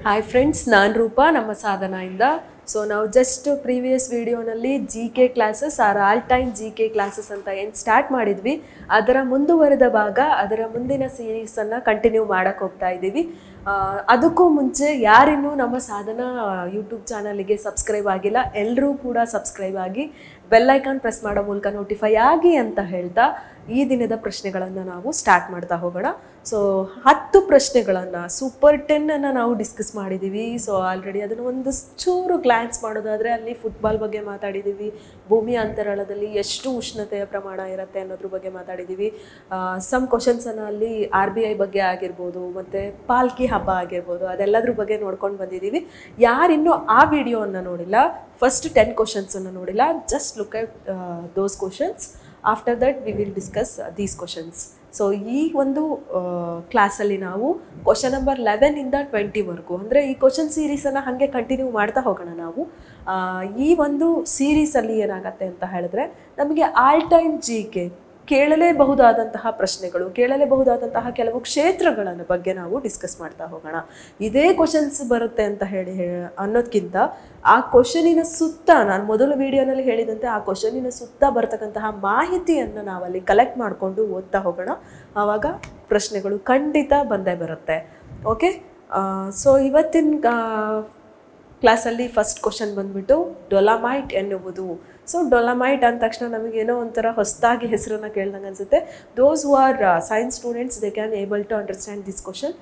hi friends ನಾನು ರೂಪಾ ನಮ್ಮ ಸಾಧನೆಯಿಂದ ಸೊ ನಾವು ಜಸ್ಟ್ ಪ್ರೀವಿಯಸ್ ವಿಡಿಯೋನಲ್ಲಿ G K classes are all time G K classes ಅಂತ ಏನು ಸ್ಟಾರ್ಟ್ ಮಾಡಿದ್ವಿ ಅದರ ಮುಂದುವರೆದ ಭಾಗ ಅದರ ಮುಂದಿನ ಸೀರೀಸನ್ನು ಕಂಟಿನ್ಯೂ ಮಾಡಕ್ಕೆ ಹೋಗ್ತಾ ಇದ್ದೀವಿ ಆ, ಅದಕ್ಕೂ ಮುಂಚೆ ಯಾರಿನ್ನೂ ನಮ್ಮ ಸಾಧನ ಯೂಟ್ಯೂಬ್ ಚಾನಲ್ಗೆ ಸಬ್ಸ್ಕ್ರೈಬ್ ಆಗಿಲ್ಲ ಎಲ್ಲರೂ ಕೂಡ ಸಬ್ಸ್ಕ್ರೈಬ್ ಆಗಿ ಬೆಲ್ ಐಕಾನ್ ಪ್ರೆಸ್ ಮಾಡೋ ಮೂಲಕ ನೋಟಿಫೈ ಆಗಿ ಅಂತ ಹೇಳ್ತಾ ಈ ದಿನದ ಪ್ರಶ್ನೆಗಳನ್ನು ನಾವು ಸ್ಟಾರ್ಟ್ ಮಾಡ್ತಾ ಹೋಗೋಣ ಸೊ ಹತ್ತು ಪ್ರಶ್ನೆಗಳನ್ನು ಸೂಪರ್ ಟೆನ್ನನ್ನು ನಾವು ಡಿಸ್ಕಸ್ ಮಾಡಿದ್ದೀವಿ ಸೊ ಆಲ್ರೆಡಿ ಅದನ್ನು ಒಂದು ಚೂರು ಗ್ಲ್ಯಾನ್ಸ್ ಮಾಡೋದಾದರೆ ಅಲ್ಲಿ ಫುಟ್ಬಾಲ್ ಬಗ್ಗೆ ಮಾತಾಡಿದ್ದೀವಿ ಭೂಮಿ ಅಂತರಾಳದಲ್ಲಿ ಎಷ್ಟು ಉಷ್ಣತೆಯ ಪ್ರಮಾಣ ಇರುತ್ತೆ ಅನ್ನೋದ್ರ ಬಗ್ಗೆ ಮಾತಾಡಿದ್ದೀವಿ ಸಮ್ ಕ್ವಶನ್ಸನ್ನು ಅಲ್ಲಿ ಆರ್ ಬಿ ಐ ಬಗ್ಗೆ ಆಗಿರ್ಬೋದು ಮತ್ತು ಪಾಲ್ಕಿ ಹಬ್ಬ ಆಗಿರ್ಬೋದು ಅದೆಲ್ಲದ್ರ ಬಗ್ಗೆ ನೋಡ್ಕೊಂಡು ಬಂದಿದ್ದೀವಿ ಯಾರಿನ್ನೂ ಆ ವಿಡಿಯೋವನ್ನು ನೋಡಿಲ್ಲ ಫಸ್ಟ್ ಟೆನ್ ಕ್ವಶನ್ಸನ್ನು ನೋಡಿಲ್ಲ just look at those questions after that we will discuss these questions so ಈ ಒಂದು ಕ್ಲಾಸಲ್ಲಿ ನಾವು ಕ್ವಶನ್ ನಂಬರ್ ಲೆವೆನಿಂದ ಟ್ವೆಂಟಿವರೆಗೂ ಅಂದರೆ ಈ ಕ್ವಶನ್ ಸೀರೀಸನ್ನು ಹಾಗೆ ಕಂಟಿನ್ಯೂ ಮಾಡ್ತಾ ಹೋಗೋಣ ನಾವು ಆ, ಈ ಒಂದು ಸೀರೀಸಲ್ಲಿ ಏನಾಗತ್ತೆ ಅಂತ ಹೇಳಿದ್ರೆ ನಮಗೆ ಆಲ್ ಟೈಮ್ ಜಿ ಕೆ ಕೇಳಲೇಬಹುದಾದಂತಹ ಪ್ರಶ್ನೆಗಳು ಕೇಳಲೇಬಹುದಾದಂತಹ ಕೆಲವು ಕ್ಷೇತ್ರಗಳನ್ನು ಬಗ್ಗೆ ನಾವು ಡಿಸ್ಕಸ್ ಮಾಡ್ತಾ ಹೋಗೋಣ ಇದೇ ಕ್ವಶನ್ಸ್ ಬರುತ್ತೆ ಅಂತ ಹೇಳಿ ಹೇ- ಅನ್ನೋದ್ಕಿಂತ ಆ ಕ್ವಶನಿನ ಸುತ್ತ ನಾನು ಮೊದಲು ವಿಡಿಯೋನಲ್ಲಿ ಹೇಳಿದಂತೆ ಆ ಕ್ವಶನಿನ ಸುತ್ತ ಬರ್ತಕ್ಕಂತಹ ಮಾಹಿತಿಯನ್ನು ನಾವಲ್ಲಿ ಕಲೆಕ್ಟ್ ಮಾಡಿಕೊಂಡು ಓದ್ತಾ ಹೋಗೋಣ ಆವಾಗ ಪ್ರಶ್ನೆಗಳು ಖಂಡಿತ ಬಂದೇ ಬರುತ್ತೆ ಓಕೆ ಸೊ ಇವತ್ತಿನ ಕ್ಲಾಸಲ್ಲಿ ಫಸ್ಟ್ ಕ್ವಶನ್ ಬಂದ್ಬಿಟ್ಟು ಡೊಲಮೈಟ್ ಎನ್ನುವುದು ಸೊ ಡೊಲಮೈಟ್ ಅಂದ ತಕ್ಷಣ ನಮಗೇನೋ ಒಂಥರ ಹೊಸದಾಗಿ ಹೆಸರನ್ನು ಕೇಳ್ದಂಗೆ ಅನಿಸುತ್ತೆ those who are science students they can able to understand this question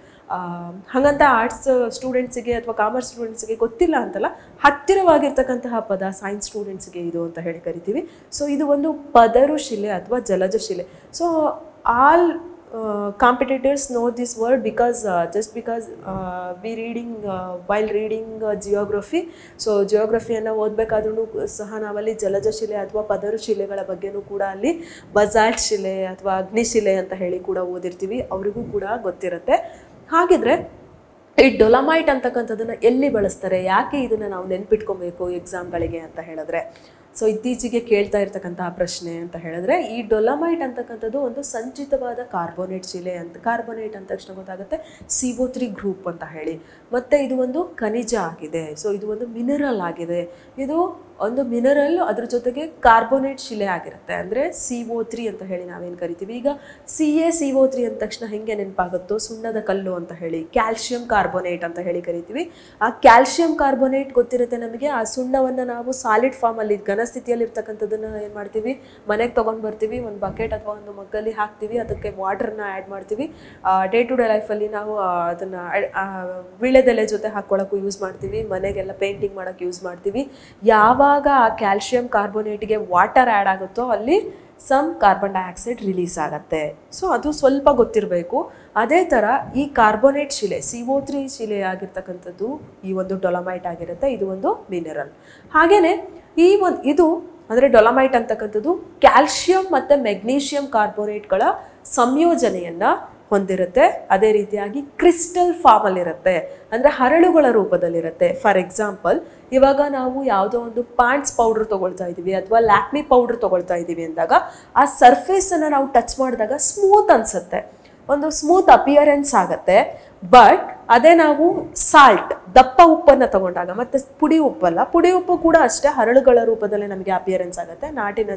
ಹಾಗಂತ ಆರ್ಟ್ಸ್ ಸ್ಟೂಡೆಂಟ್ಸಿಗೆ ಅಥವಾ ಕಾಮರ್ಸ್ ಸ್ಟೂಡೆಂಟ್ಸಿಗೆ ಗೊತ್ತಿಲ್ಲ ಅಂತಲ್ಲ ಹತ್ತಿರವಾಗಿರ್ತಕ್ಕಂತಹ ಪದ ಸೈನ್ಸ್ ಸ್ಟೂಡೆಂಟ್ಸ್ಗೆ ಇದು ಅಂತ ಹೇಳಿ ಕರಿತೀವಿ ಸೊ ಇದು ಒಂದು ಪದರು ಶಿಲೆ ಅಥವಾ ಜಲಜ ಶಿಲೆ so all competitors know this word because just because we reading while reading geography so ಜಿಯೋಗ್ರಫಿಯನ್ನು ಓದಬೇಕಾದ್ರೂ ಸಹ ನಾವಲ್ಲಿ ಜಲಜ ಶಿಲೆ ಅಥವಾ ಪದರು ಶಿಲೆಗಳ ಬಗ್ಗೆನೂ ಕೂಡ ಅಲ್ಲಿ ಬಜಾಲ್ಟ್ ಶಿಲೆ ಅಥವಾ ಅಗ್ನಿಶಿಲೆ ಅಂತ ಹೇಳಿ ಕೂಡ ಓದಿರ್ತೀವಿ ಅವರಿಗೂ ಕೂಡ ಗೊತ್ತಿರುತ್ತೆ ಹಾಗಿದ್ರೆ ಈ ಡೊಲಮೈಟ್ ಅಂತಕ್ಕಂಥದ್ದನ್ನು ಎಲ್ಲಿ ಬಳಸ್ತಾರೆ ಯಾಕೆ ಇದನ್ನು ನಾವು ನೆನ್ಪಿಟ್ಕೊಬೇಕು ಎಕ್ಸಾಮ್ಗಳಿಗೆ ಅಂತ ಹೇಳಿದ್ರೆ ಸೊ ಇತ್ತೀಚೆಗೆ ಕೇಳ್ತಾ ಇರ್ತಕ್ಕಂತಹ ಪ್ರಶ್ನೆ ಅಂತ ಹೇಳಿದ್ರೆ ಈ ಡೊಲಮೈಟ್ ಅಂತಕ್ಕಂಥದ್ದು ಒಂದು ಸಂಚಿತವಾದ ಕಾರ್ಬೋನೇಟ್ ಶಿಲೆ ಅಂತ ಕಾರ್ಬೋನೇಟ್ ಅಂದ ತಕ್ಷಣ ಗೊತ್ತಾಗುತ್ತೆ ಸಿಒ ತ್ರೀ ಗ್ರೂಪ್ ಅಂತ ಹೇಳಿ ಮತ್ತು ಇದು ಒಂದು ಖನಿಜ ಆಗಿದೆ ಸೊ ಇದು ಒಂದು ಮಿನರಲ್ ಆಗಿದೆ ಇದು ಒಂದು ಮಿನರಲ್ ಅದ್ರ ಜೊತೆಗೆ ಕಾರ್ಬೋನೇಟ್ ಶಿಲೆ ಆಗಿರುತ್ತೆ ಅಂದರೆ ಸಿ ಒ ತ್ರೀ ಅಂತ ಹೇಳಿ ನಾವೇನು ಕರಿತೀವಿ ಈಗ C A C O three ಅಂದ ತಕ್ಷಣ ಹೆಂಗೆ ನೆನಪಾಗುತ್ತೋ ಸುಣ್ಣದ ಕಲ್ಲು ಅಂತ ಹೇಳಿ ಕ್ಯಾಲ್ಶಿಯಂ ಕಾರ್ಬೋನೇಟ್ ಅಂತ ಹೇಳಿ ಕರಿತೀವಿ ಆ ಕ್ಯಾಲ್ಶಿಯಂ ಕಾರ್ಬೋನೇಟ್ ಗೊತ್ತಿರುತ್ತೆ ನಮಗೆ ಆ ಸುಣ್ಣವನ್ನು ನಾವು ಸಾಲಿಡ್ ಫಾರ್ಮಲ್ಲಿ ಘನಸ್ಥಿತಿಯಲ್ಲಿ ಇರ್ತಕ್ಕಂಥದ್ದನ್ನು ಏನು ಮಾಡ್ತೀವಿ ಮನೆಗೆ ತೊಗೊಂಡು ಬರ್ತೀವಿ ಒಂದು ಬಕೆಟ್ ಅಥವಾ ಒಂದು ಮಗ್ಗಲ್ಲಿ ಹಾಕ್ತೀವಿ ಅದಕ್ಕೆ ವಾಟರ್ನ ಆ್ಯಡ್ ಮಾಡ್ತೀವಿ ಡೇ ಟು ಡೇ ಲೈಫಲ್ಲಿ ನಾವು ಅದನ್ನು ವೀಳ್ಯದೆಲೆ ಜೊತೆ ಹಾಕ್ಕೊಳ್ಳೋಕ್ಕೂ ಯೂಸ್ ಮಾಡ್ತೀವಿ ಮನೆಗೆಲ್ಲ ಪೇಂಟಿಂಗ್ ಮಾಡೋಕ್ಕೆ ಯೂಸ್ ಮಾಡ್ತೀವಿ ಯಾವಾಗ ಆ ಕ್ಯಾಲ್ಶಿಯಂ ಕಾರ್ಬೋನೇಟ್ಗೆ ವಾಟರ್ ಆ್ಯಡ್ ಆಗುತ್ತೋ ಅಲ್ಲಿ ಸಮ್ ಕಾರ್ಬನ್ ಡೈಆಕ್ಸೈಡ್ ರಿಲೀಸ್ ಆಗುತ್ತೆ ಸೊ ಅದು ಸ್ವಲ್ಪ ಗೊತ್ತಿರಬೇಕು ಅದೇ ಥರ ಈ ಕಾರ್ಬೋನೇಟ್ ಶಿಲೆ ಸಿ ಒ ತ್ರೀ ಶಿಲೆ ಆಗಿರ್ತಕ್ಕಂಥದ್ದು ಈ ಒಂದು ಡೊಲಮೈಟ್ ಆಗಿರುತ್ತೆ ಇದು ಒಂದು ಮಿನರಲ್ ಹಾಗೆಯೇ ಈ ಒಂದು ಇದು ಅಂದರೆ ಡೊಲಮೈಟ್ ಅಂತಕ್ಕಂಥದ್ದು ಕ್ಯಾಲ್ಶಿಯಂ ಮತ್ತು ಮೆಗ್ನೀಷಿಯಂ ಕಾರ್ಬೋನೇಟ್ಗಳ ಸಂಯೋಜನೆಯನ್ನು ಹೊಂದಿರುತ್ತೆ ಅದೇ ರೀತಿಯಾಗಿ ಕ್ರಿಸ್ಟಲ್ ಫಾರ್ಮಲ್ಲಿರುತ್ತೆ ಅಂದರೆ ಹರಳುಗಳ ರೂಪದಲ್ಲಿರುತ್ತೆ ಫಾರ್ ಎಕ್ಸಾಂಪಲ್ ಇವಾಗ ನಾವು ಯಾವುದೋ ಒಂದು ಪಾಂಡ್ಸ್ ಪೌಡ್ರ್ ತೊಗೊಳ್ತಾ ಇದ್ದೀವಿ ಅಥವಾ ಲ್ಯಾಕ್ಮಿ ಪೌಡ್ರ್ ತೊಗೊಳ್ತಾ ಇದ್ದೀವಿ ಅಂದಾಗ ಆ ಸರ್ಫೇಸನ್ನು ನಾವು ಟಚ್ ಮಾಡಿದಾಗ ಸ್ಮೂತ್ ಅನಿಸುತ್ತೆ ಒಂದು ಸ್ಮೂತ್ ಅಪಿಯರೆನ್ಸ್ ಆಗುತ್ತೆ ಬಟ್ ಅದೇ ನಾವು ಸಾಲ್ಟ್ ದಪ್ಪ ಉಪ್ಪನ್ನು ತಗೊಂಡಾಗ ಮತ್ತೆ ಪುಡಿ ಉಪ್ಪಲ್ಲ ಪುಡಿ ಉಪ್ಪು ಕೂಡ ಅಷ್ಟೇ ಹರಳುಗಳ ರೂಪದಲ್ಲಿ ನಮಗೆ ಅಪಿಯರೆನ್ಸ್ ಆಗುತ್ತೆ ನಾಟಿನ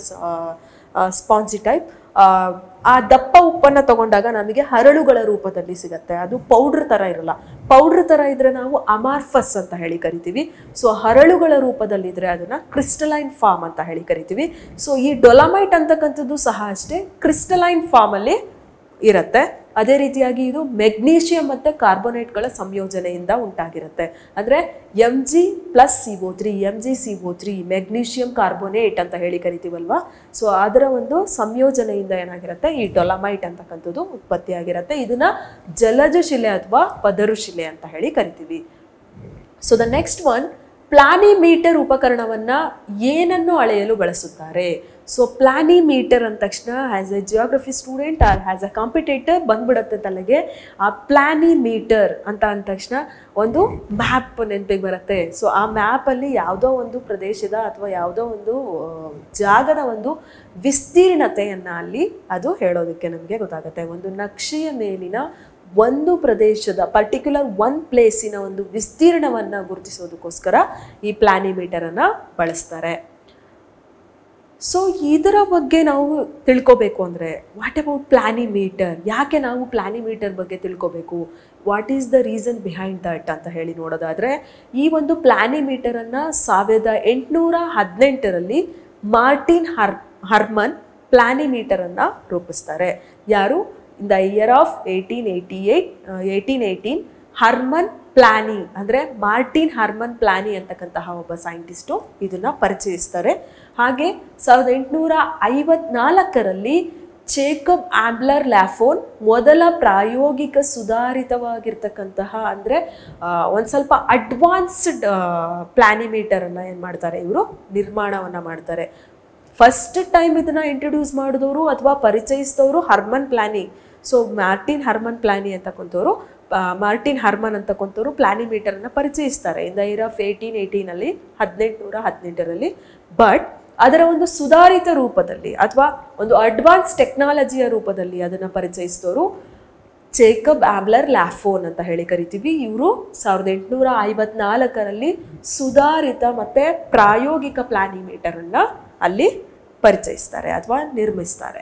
ಸ್ಪಾನ್ಸಿ ಟೈಪ್ ಆ ದಪ್ಪ ಉಪ್ಪನ್ನು ತಗೊಂಡಾಗ ನಮಗೆ ಹರಳುಗಳ ರೂಪದಲ್ಲಿ ಸಿಗುತ್ತೆ ಅದು ಪೌಡ್ರ್ ಥರ ಇರಲ್ಲ ಪೌಡ್ರ್ ಥರ ಇದ್ರೆ ನಾವು ಅಮಾರ್ಫಸ್ ಅಂತ ಹೇಳಿ ಕರಿತೀವಿ ಸೊ ಹರಳುಗಳ ರೂಪದಲ್ಲಿದ್ರೆ ಅದನ್ನ ಕ್ರಿಸ್ಟಲೈನ್ ಫಾರ್ಮ್ ಅಂತ ಹೇಳಿ ಕರಿತೀವಿ ಸೊ ಈ ಡೊಲಮೈಟ್ ಅಂತಕ್ಕಂಥದ್ದು ಸಹ ಅಷ್ಟೇ ಕ್ರಿಸ್ಟಲೈನ್ ಫಾರ್ಮಲ್ಲಿ ಇರುತ್ತೆ ಅದೇ ರೀತಿಯಾಗಿ ಇದು ಮೆಗ್ನೀಷಿಯಂ ಮತ್ತು ಕಾರ್ಬೋನೇಟ್ಗಳ ಸಂಯೋಜನೆಯಿಂದ ಉಂಟಾಗಿರುತ್ತೆ ಅಂದರೆ M G plus C O three M G C O three magnesium carbonate ಅಂತ ಹೇಳಿ ಕರಿತೀವಲ್ವಾ ಸೊ ಅದರ ಒಂದು ಸಂಯೋಜನೆಯಿಂದ ಏನಾಗಿರುತ್ತೆ ಈ ಡೊಲಮೈಟ್ ಅಂತಕ್ಕಂಥದ್ದು ಉತ್ಪತ್ತಿಯಾಗಿರುತ್ತೆ ಇದನ್ನ ಜಲಜ ಶಿಲೆ ಅಥವಾ ಪದರು ಶಿಲೆ ಅಂತ ಹೇಳಿ ಕರಿತೀವಿ so the next one planimeter ಉಪಕರಣವನ್ನು ಏನನ್ನು ಅಳೆಯಲು ಬಳಸುತ್ತಾರೆ ಸೊ ಪ್ಲಾನಿಮೀಟರ್ ಅಂದ ತಕ್ಷಣ as a geography student or as a competitor ಬಂದ್ಬಿಡುತ್ತೆ ತಲೆಗೆ ಆ ಪ್ಲಾನಿಮೀಟರ್ ಅಂತ ಅಂದ ತಕ್ಷಣ ಒಂದು ಮ್ಯಾಪ್ ನೆನಪಿಗೆ ಬರುತ್ತೆ ಸೊ ಆ ಮ್ಯಾಪಲ್ಲಿ ಯಾವುದೋ ಒಂದು ಪ್ರದೇಶದ ಅಥವಾ ಯಾವುದೋ ಒಂದು ಆ, ಜಾಗದ ಒಂದು ವಿಸ್ತೀರ್ಣತೆಯನ್ನು ಅಲ್ಲಿ ಅದು ಹೇಳೋದಕ್ಕೆ ನಮಗೆ ಗೊತ್ತಾಗುತ್ತೆ ಒಂದು ನಕ್ಷೆಯ ಮೇಲಿನ ಒಂದು ಪ್ರದೇಶದ ಪರ್ಟಿಕ್ಯುಲರ್ ಒನ್ ಪ್ಲೇಸಿನ ಒಂದು ವಿಸ್ತೀರ್ಣವನ್ನು ಗುರುತಿಸೋದಕ್ಕೋಸ್ಕರ ಈ ಪ್ಲಾನಿಮೀಟರನ್ನು ಬಳಸ್ತಾರೆ ಸೊ ಇದರ ಬಗ್ಗೆ ನಾವು ತಿಳ್ಕೊಬೇಕು ಅಂದರೆ ವಾಟ್ ಅಬೌಟ್ ಪ್ಲಾನಿಮೀಟರ್ ಯಾಕೆ ನಾವು ಪ್ಲಾನಿಮೀಟರ್ ಬಗ್ಗೆ ತಿಳ್ಕೊಬೇಕು what is the reason behind that ಅಂತ ಹೇಳಿ ನೋಡೋದಾದರೆ ಈ ಒಂದು ಪ್ಲಾನಿಮೀಟರನ್ನು ಸಾವಿರದ ಎಂಟುನೂರ ಹದಿನೆಂಟರಲ್ಲಿ ಮಾರ್ಟಿನ್ ಹರ್ ಹರ್ಮನ್ ಪ್ಲಾನಿಮೀಟರನ್ನು ರೂಪಿಸ್ತಾರೆ ಯಾರು in the year of eighteen eighty eight eighteen eighteen Hermann ಪ್ಲಾನಿ ಅಂದರೆ ಮಾರ್ಟಿನ್ ಹರ್ಮನ್ ಪ್ಲಾನಿ ಅಂತಕ್ಕಂತಹ ಒಬ್ಬ ಸೈಂಟಿಸ್ಟು ಇದನ್ನು ಪರಿಚಯಿಸ್ತಾರೆ ಹಾಗೆ ಸಾವಿರದ ಎಂಟುನೂರ ಐವತ್ನಾಲ್ಕರಲ್ಲಿ ಚೇಕಬ್ ಆಂಬ್ಲರ್ ಲ್ಯಾಫೋನ್ ಮೊದಲ ಪ್ರಾಯೋಗಿಕ ಸುಧಾರಿತವಾಗಿರ್ತಕ್ಕಂತಹ ಅಂದರೆ ಒಂದು ಸ್ವಲ್ಪ ಅಡ್ವಾನ್ಸ್ಡ್ ಪ್ಲಾನಿಮೀಟರನ್ನು ಏನು ಮಾಡ್ತಾರೆ ಇವರು ನಿರ್ಮಾಣವನ್ನು ಮಾಡ್ತಾರೆ ಫಸ್ಟ್ ಟೈಮ್ ಇದನ್ನ ಇಂಟ್ರೊಡ್ಯೂಸ್ ಮಾಡಿದವರು ಅಥವಾ ಪರಿಚಯಿಸಿದವರು ಹರ್ಮನ್ ಪ್ಲಾನಿ ಸೊ ಮಾರ್ಟಿನ್ ಹರ್ಮನ್ ಪ್ಲಾನಿ ಅಂತಕ್ಕಂಥವ್ರು ಆ, ಮಾರ್ಟಿನ್ ಹರ್ಮನ್ ಅಂತಕ್ಕಂಥವ್ರು ಪ್ಲಾನಿಮೀಟರನ್ನು ಪರಿಚಯಿಸ್ತಾರೆ in the year of eighteen ಏಯ್ಟೀನಲ್ಲಿ ಹದಿನೆಂಟುನೂರ ಹದಿನೆಂಟರಲ್ಲಿ ಬಟ್ ಅದರ ಒಂದು ಸುಧಾರಿತ ರೂಪದಲ್ಲಿ ಅಥವಾ ಒಂದು ಅಡ್ವಾನ್ಸ್ ಟೆಕ್ನಾಲಜಿಯ ರೂಪದಲ್ಲಿ ಅದನ್ನು ಪರಿಚಯಿಸಿದವರು ಚೇಕಬ್ ಆಬ್ಲರ್ ಲ್ಯಾಫೋನ್ ಅಂತ ಹೇಳಿ ಕರಿತೀವಿ ಇವರು ಸಾವಿರದ ಎಂಟುನೂರ ಐವತ್ನಾಲ್ಕರಲ್ಲಿ ಸುಧಾರಿತ ಮತ್ತು ಪ್ರಾಯೋಗಿಕ ಪ್ಲಾನಿಮೀಟರನ್ನು ಅಲ್ಲಿ ಪರಿಚಯಿಸ್ತಾರೆ ಅಥವಾ ನಿರ್ಮಿಸ್ತಾರೆ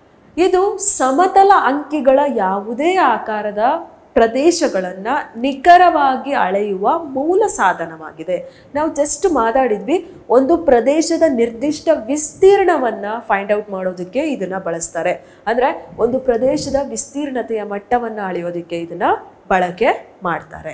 ಇದು ಸಮತಲ ಅಂಕಿಗಳ ಯಾವುದೇ ಆಕಾರದ ಪ್ರದೇಶಗಳನ್ನು ನಿಖರವಾಗಿ ಅಳೆಯುವ ಮೂಲ ಸಾಧನವಾಗಿದೆ ನಾವು ಜಸ್ಟ್ ಮಾತಾಡಿದ್ವಿ ಒಂದು ಪ್ರದೇಶದ ನಿರ್ದಿಷ್ಟ ವಿಸ್ತೀರ್ಣವನ್ನು ಫೈಂಡ್ ಔಟ್ ಮಾಡೋದಕ್ಕೆ ಇದನ್ನು ಬಳಸ್ತಾರೆ ಅಂದರೆ ಒಂದು ಪ್ರದೇಶದ ವಿಸ್ತೀರ್ಣತೆಯ ಮಟ್ಟವನ್ನು ಅಳೆಯೋದಕ್ಕೆ ಇದನ್ನು ಬಳಕೆ ಮಾಡ್ತಾರೆ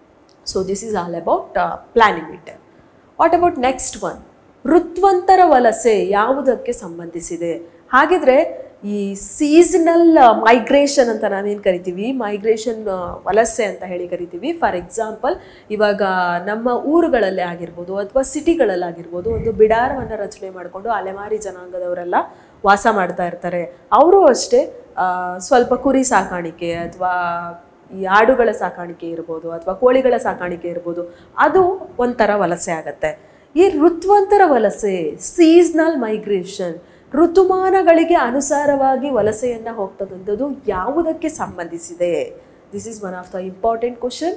so this is all about planimeter what about next one ಋತ್ವಂತರ ವಲಸೆ ಯಾವುದಕ್ಕೆ ಸಂಬಂಧಿಸಿದೆ ಹಾಗಿದ್ರೆ ಈ ಸೀಸನಲ್ ಮೈಗ್ರೇಷನ್ ಅಂತ ನಾವೇನು ಕರಿತೀವಿ ಮೈಗ್ರೇಷನ್ ವಲಸೆ ಅಂತ ಹೇಳಿ ಕರಿತೀವಿ ಫಾರ್ ಎಕ್ಸಾಂಪಲ್ ಇವಾಗ ನಮ್ಮ ಊರುಗಳಲ್ಲೇ ಆಗಿರ್ಬೋದು ಅಥವಾ ಸಿಟಿಗಳಲ್ಲಿ ಆಗಿರ್ಬೋದು ಒಂದು ಬಿಡಾರವನ್ನು ರಚನೆ ಮಾಡಿಕೊಂಡು ಅಲೆಮಾರಿ ಜನಾಂಗದವರೆಲ್ಲ ವಾಸ ಮಾಡ್ತಾ ಇರ್ತಾರೆ ಅವರು ಅಷ್ಟೇ ಆ, ಸ್ವಲ್ಪ ಕುರಿ ಸಾಕಾಣಿಕೆ ಅಥವಾ ಈ ಆಡುಗಳ ಸಾಕಾಣಿಕೆ ಇರ್ಬೋದು ಅಥವಾ ಕೋಳಿಗಳ ಸಾಕಾಣಿಕೆ ಇರ್ಬೋದು ಅದು ಒಂಥರ ವಲಸೆ ಆಗತ್ತೆ ಈ ಋತ್ವಂತರ ವಲಸೆ ಸೀಸ್ನಲ್ ಮೈಗ್ರೇಷನ್ ಋತುಮಾನಗಳಿಗೆ ಅನುಸಾರವಾಗಿ ವಲಸೆಯನ್ನು ಹೋಗ್ತಕ್ಕಂಥದ್ದು ಯಾವುದಕ್ಕೆ ಸಂಬಂಧಿಸಿದೆ this is one of the important question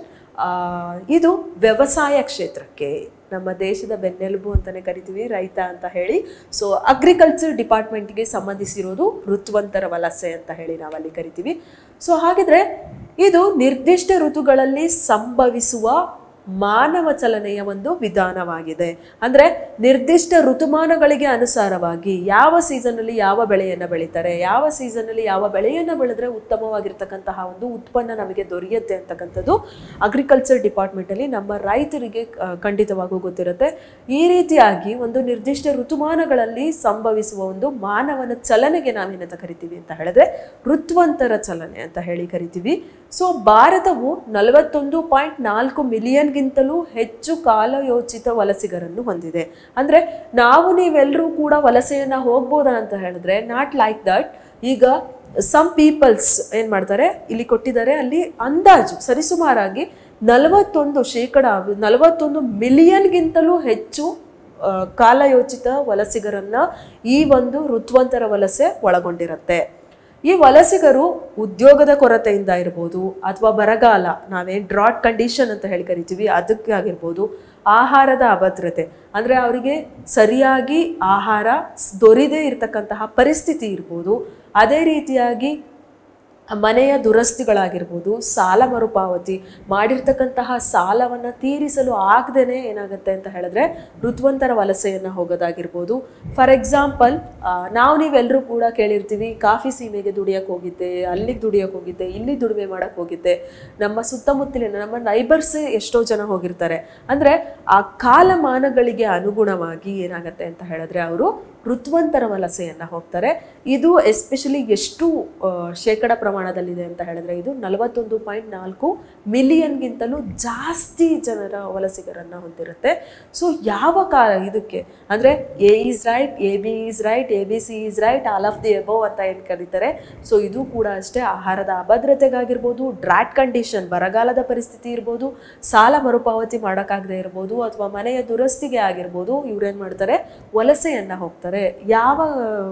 ಇದು ವ್ಯವಸಾಯ ಕ್ಷೇತ್ರಕ್ಕೆ ನಮ್ಮ ದೇಶದ ಬೆನ್ನೆಲುಬು ಅಂತಲೇ ಕರಿತೀವಿ ರೈತ ಅಂತ ಹೇಳಿ ಸೊ ಅಗ್ರಿಕಲ್ಚರ್ ಡಿಪಾರ್ಟ್ಮೆಂಟ್ಗೆ ಸಂಬಂಧಿಸಿರೋದು ಋತುವಂತರ ವಲಸೆ ಅಂತ ಹೇಳಿ ನಾವಲ್ಲಿ ಕರಿತೀವಿ ಸೊ ಹಾಗಿದ್ರೆ ಇದು ನಿರ್ದಿಷ್ಟ ಋತುಗಳಲ್ಲಿ ಸಂಭವಿಸುವ ಮಾನವ ಚಲನೆಯ ಒಂದು ವಿಧಾನವಾಗಿದೆ ಅಂದರೆ ನಿರ್ದಿಷ್ಟ ಋತುಮಾನಗಳಿಗೆ ಅನುಸಾರವಾಗಿ ಯಾವ ಸೀಸನ್ನಲ್ಲಿ ಯಾವ ಬೆಳೆಯನ್ನು ಬೆಳೀತಾರೆ ಯಾವ ಸೀಸನ್ನಲ್ಲಿ ಯಾವ ಬೆಳೆಯನ್ನು ಬೆಳೆದ್ರೆ ಉತ್ತಮವಾಗಿರ್ತಕ್ಕಂತಹ ಒಂದು ಉತ್ಪನ್ನ ನಮಗೆ ದೊರೆಯುತ್ತೆ ಅಂತಕ್ಕಂಥದ್ದು ಅಗ್ರಿಕಲ್ಚರ್ ಡಿಪಾರ್ಟ್ಮೆಂಟಲ್ಲಿ ನಮ್ಮ ರೈತರಿಗೆ ಆ, ಖಂಡಿತವಾಗೂ ಗೊತ್ತಿರುತ್ತೆ ಈ ರೀತಿಯಾಗಿ ಒಂದು ನಿರ್ದಿಷ್ಟ ಋತುಮಾನಗಳಲ್ಲಿ ಸಂಭವಿಸುವ ಒಂದು ಮಾನವನ ಚಲನೆಗೆ ನಾವೇನಂತ ಕರಿತೀವಿ ಅಂತ ಹೇಳಿದ್ರೆ ಋತ್ವಂತರ ಚಲನೆ ಅಂತ ಹೇಳಿ ಕರಿತೀವಿ ಸೊ ಭಾರತವು ನಲವತ್ತೊಂದು ಪಾಯಿಂಟ್ ನಾಲ್ಕು ಮಿಲಿಯನ್ಗಿಂತಲೂ ಹೆಚ್ಚು ಕಾಲಯೋಚಿತ ವಲಸಿಗರನ್ನು ಹೊಂದಿದೆ ಅಂದರೆ ನಾವು ನೀವೆಲ್ಲರೂ ಕೂಡ ವಲಸೆಯನ್ನು ಹೋಗ್ಬೋದಾ ಅಂತ ಹೇಳಿದ್ರೆ ನಾಟ್ ಲೈಕ್ ದಟ್ ಈಗ ಸಮ್ ಪೀಪಲ್ಸ್ ಏನು ಮಾಡ್ತಾರೆ ಇಲ್ಲಿ ಕೊಟ್ಟಿದ್ದಾರೆ ಅಲ್ಲಿ ಅಂದಾಜು ಸರಿಸುಮಾರಾಗಿ ನಲವತ್ತೊಂದು ಶೇಕಡ ನಲವತ್ತೊಂದು ಮಿಲಿಯನ್ಗಿಂತಲೂ ಹೆಚ್ಚು ಆ, ಕಾಲಯೋಚಿತ ವಲಸಿಗರನ್ನ ಈ ಒಂದು ಋತ್ವಂತರ ವಲಸೆ ಒಳಗೊಂಡಿರುತ್ತೆ ಈ ವಲಸಿಗರು ಉದ್ಯೋಗದ ಕೊರತೆಯಿಂದ ಇರ್ಬೋದು ಅಥವಾ ಬರಗಾಲ ನಾವೇನು ಡ್ರಾಟ್ ಕಂಡೀಷನ್ ಅಂತ ಹೇಳಿ ಕರಿತೀವಿ ಅದಕ್ಕೆ ಆಗಿರ್ಬೋದು ಆಹಾರದ ಅಭದ್ರತೆ ಅಂದರೆ ಅವರಿಗೆ ಸರಿಯಾಗಿ ಆಹಾರ ಸ್- ದೊರೆಯದೇ ಇರತಕ್ಕಂತಹ ಪರಿಸ್ಥಿತಿ ಇರ್ಬೋದು ಅದೇ ರೀತಿಯಾಗಿ ಮನೆಯ ದುರಸ್ತಿಗಳಾಗಿರ್ಬೋದು ಸಾಲ ಮರುಪಾವತಿ ಮಾಡಿರ್ತಕ್ಕಂತಹ ಸಾಲವನ್ನು ತೀರಿಸಲು ಆಗದೇನೆ ಏನಾಗುತ್ತೆ ಅಂತ ಹೇಳಿದ್ರೆ ಋತ್ವಂತರ ವಲಸೆಯನ್ನು ಹೋಗೋದಾಗಿರ್ಬೋದು ಫಾರ್ ಎಕ್ಸಾಂಪಲ್ ನಾವು ನೀವೆಲ್ಲರೂ ಕೂಡ ಕೇಳಿರ್ತೀವಿ ಕಾಫಿ ಸೀಮೆಗೆ ದುಡಿಯೋಕೆ ಹೋಗಿದ್ದೆ ಅಲ್ಲಿಗೆ ದುಡಿಯೋಕೆ ಹೋಗಿದ್ದೆ ಇಲ್ಲಿ ದುಡಿಮೆ ಮಾಡೋಕೆ ಹೋಗಿದ್ದೆ ನಮ್ಮ ಸುತ್ತಮುತ್ತಲಿನ ನಮ್ಮ ನೈಬರ್ಸ್ ಎಷ್ಟೋ ಜನ ಹೋಗಿರ್ತಾರೆ ಅಂದರೆ ಆ ಕಾಲಮಾನಗಳಿಗೆ ಅನುಗುಣವಾಗಿ ಏನಾಗುತ್ತೆ ಅಂತ ಹೇಳಿದ್ರೆ ಅವರು ಋತ್ವಂತರ ವಲಸೆಯನ್ನು ಹೋಗ್ತಾರೆ ಇದು ಎಸ್ಪೆಷಲಿ ಎಷ್ಟು ಆ, ಶೇಕಡ ಪ್ರಮಾಣದಲ್ಲಿದೆ ಅಂತ ಹೇಳಿದ್ರೆ ಇದು ನಲವತ್ತೊಂದು ಪಾಯಿಂಟ್ ನಾಲ್ಕು ಮಿಲಿಯನ್ಗಿಂತಲೂ ಜಾಸ್ತಿ ಜನರ ವಲಸಿಗರನ್ನು ಹೊಂದಿರುತ್ತೆ ಸೊ ಯಾವ ಕಾಲ ಇದಕ್ಕೆ ಅಂದರೆ A is right A B is right A B C is right all of the above ಅಂತ ಏನು ಕರೀತಾರೆ ಸೊ ಇದು ಕೂಡ ಅಷ್ಟೇ ಆಹಾರದ ಅಭದ್ರತೆಗಾಗಿರ್ಬೋದು ಡ್ರಾಟ್ ಕಂಡೀಷನ್ ಬರಗಾಲದ ಪರಿಸ್ಥಿತಿ ಇರ್ಬೋದು ಸಾಲ ಮರುಪಾವತಿ ಮಾಡೋಕ್ಕಾಗದೇ ಇರ್ಬೋದು ಅಥವಾ ಮನೆಯ ದುರಸ್ತಿಗೆ ಆಗಿರ್ಬೋದು ಇವ್ರೇನು ಮಾಡ್ತಾರೆ ವಲಸೆಯನ್ನು ಹೋಗ್ತಾರೆ ಯಾವ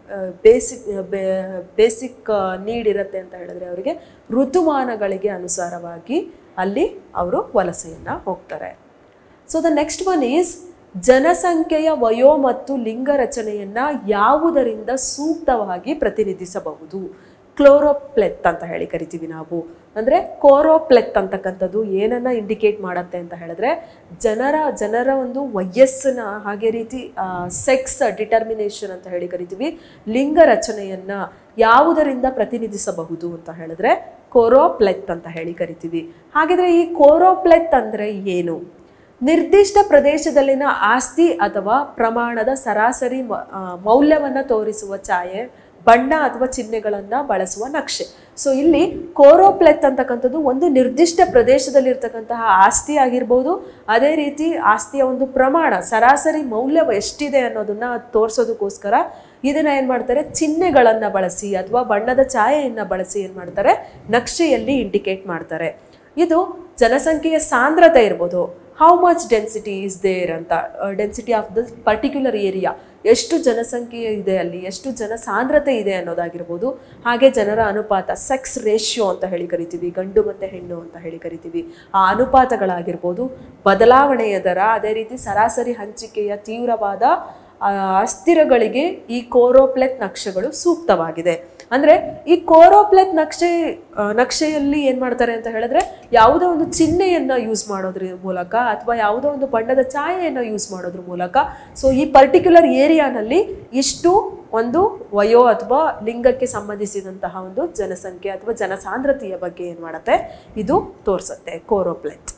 ಬೇಸಿಕ್ ಬೇಸಿಕ್ ನೀಡ್ ಇರುತ್ತೆ ಅಂತ ಹೇಳಿದ್ರೆ ಅವರಿಗೆ ಋತುಮಾನಗಳಿಗೆ ಅನುಸಾರವಾಗಿ ಅಲ್ಲಿ ಅವರು ವಲಸೆಯನ್ನು ಹೋಗ್ತಾರೆ so the next one is ಜನಸಂಖ್ಯೆಯ ವಯೋ ಮತ್ತು ಲಿಂಗ ರಚನೆಯನ್ನ ಯಾವುದರಿಂದ ಸೂಕ್ತವಾಗಿ ಪ್ರತಿನಿಧಿಸಬಹುದು ಕ್ಲೋರೋಪ್ಲೆತ್ ಅಂತ ಹೇಳಿ ಕರಿತೀವಿ ನಾವು ಅಂದ್ರೆ ಕೋರೋಪ್ಲೆತ್ ಅಂತಕ್ಕಂಥದ್ದು ಏನನ್ನ ಇಂಡಿಕೇಟ್ ಮಾಡತ್ತೆ ಅಂತ ಹೇಳಿದ್ರೆ ಜನರ ಜನರ ಒಂದು ವಯಸ್ಸನ್ನ ಹಾಗೆ ರೀತಿ ಸೆಕ್ಸ್ ಡಿಟರ್ಮಿನೇಷನ್ ಅಂತ ಹೇಳಿ ಕರಿತೀವಿ ಲಿಂಗ ರಚನೆಯನ್ನ ಯಾವುದರಿಂದ ಪ್ರತಿನಿಧಿಸಬಹುದು ಅಂತ ಹೇಳಿದ್ರೆ ಕೋರೋಪ್ಲೆತ್ ಅಂತ ಹೇಳಿ ಕರಿತೀವಿ ಹಾಗಿದ್ರೆ ಈ ಕೋರೋಪ್ಲೆತ್ ಅಂದ್ರೆ ಏನು ನಿರ್ದಿಷ್ಟ ಪ್ರದೇಶದಲ್ಲಿನ ಆಸ್ತಿ ಅಥವಾ ಪ್ರಮಾಣದ ಸರಾಸರಿ ಮ- ಆ, ಮೌಲ್ಯವನ್ನ ತೋರಿಸುವ ಛಾಯೆ ಬಣ್ಣ ಅಥವಾ ಚಿಹ್ನೆಗಳನ್ನ ಬಳಸುವ ನಕ್ಷೆ ಸೊ ಇಲ್ಲಿ ಕೋರೋಪ್ಲೆತ್ ಅಂತಕ್ಕಂಥದ್ದು ಒಂದು ನಿರ್ದಿಷ್ಟ ಪ್ರದೇಶದಲ್ಲಿರ್ತಕ್ಕಂತಹ ಆಸ್ತಿ ಆಗಿರ್ಬೋದು ಅದೇ ರೀತಿ ಆಸ್ತಿಯ ಒಂದು ಪ್ರಮಾಣ ಸರಾಸರಿ ಮೌಲ್ಯ ಎಷ್ಟಿದೆ ಅನ್ನೋದನ್ನ ತೋರಿಸೋದಕ್ಕೋಸ್ಕರ ಇದನ್ನ ಏನ್ ಮಾಡ್ತಾರೆ ಚಿಹ್ನೆಗಳನ್ನ ಬಳಸಿ ಅಥವಾ ಬಣ್ಣದ ಛಾಯೆಯನ್ನ ಬಳಸಿ ಏನ್ ಮಾಡ್ತಾರೆ ನಕ್ಷೆಯಲ್ಲಿ ಇಂಡಿಕೇಟ್ ಮಾಡ್ತಾರೆ ಇದು ಜನಸಂಖ್ಯೆಯ ಸಾಂದ್ರತೆ ಇರ್ಬೋದು how much density is there ಅಂತ density of the particular area ಎಷ್ಟು ಜನಸಂಖ್ಯೆ ಇದೆ ಅಲ್ಲಿ ಎಷ್ಟು ಜನ ಸಾಂದ್ರತೆ ಇದೆ ಅನ್ನೋದಾಗಿರ್ಬೋದು ಹಾಗೆ ಜನರ ಅನುಪಾತ ಸೆಕ್ಸ್ ರೇಷಿಯೋ ಅಂತ ಹೇಳಿ ಕರಿತೀವಿ ಗಂಡು ಮತ್ತು ಹೆಣ್ಣು ಅಂತ ಹೇಳಿ ಕರಿತೀವಿ ಆ ಅನುಪಾತಗಳಾಗಿರ್ಬೋದು ಬದಲಾವಣೆಯ ದರ ಅದೇ ರೀತಿ ಸರಾಸರಿ ಹಂಚಿಕೆಯ ತೀವ್ರವಾದ ಆ, ಅಸ್ಥಿರಗಳಿಗೆ ಈ ಕೋರೋಪ್ಲೆತ್ ನಕ್ಷೆಗಳು ಸೂಕ್ತವಾಗಿದೆ ಅಂದ್ರೆ ಈ ಕೋರೋಪ್ಲೆತ್ ನಕ್ಷೆ ಆ, ನಕ್ಷೆಯಲ್ಲಿ ಏನ್ ಮಾಡ್ತಾರೆ ಅಂತ ಹೇಳಿದ್ರೆ ಯಾವುದೋ ಒಂದು ಚಿಹ್ನೆಯನ್ನ ಯೂಸ್ ಮಾಡೋದ್ರ ಮೂಲಕ ಅಥವಾ ಯಾವುದೋ ಒಂದು ಬಣ್ಣದ ಛಾಯೆಯನ್ನ ಯೂಸ್ ಮಾಡೋದ್ರ ಮೂಲಕ ಸೊ ಈ ಪರ್ಟಿಕ್ಯುಲರ್ ಏರಿಯಾನಲ್ಲಿ ಇಷ್ಟು ಒಂದು ವಯೋ ಅಥವಾ ಲಿಂಗಕ್ಕೆ ಸಂಬಂಧಿಸಿದಂತಹ ಒಂದು ಜನಸಂಖ್ಯೆ ಅಥವಾ ಜನಸಾಂದ್ರತೆಯ ಬಗ್ಗೆ ಏನ್ ಮಾಡುತ್ತೆ ಇದು ತೋರಿಸುತ್ತೆ ಕೋರೋಪ್ಲೆತ್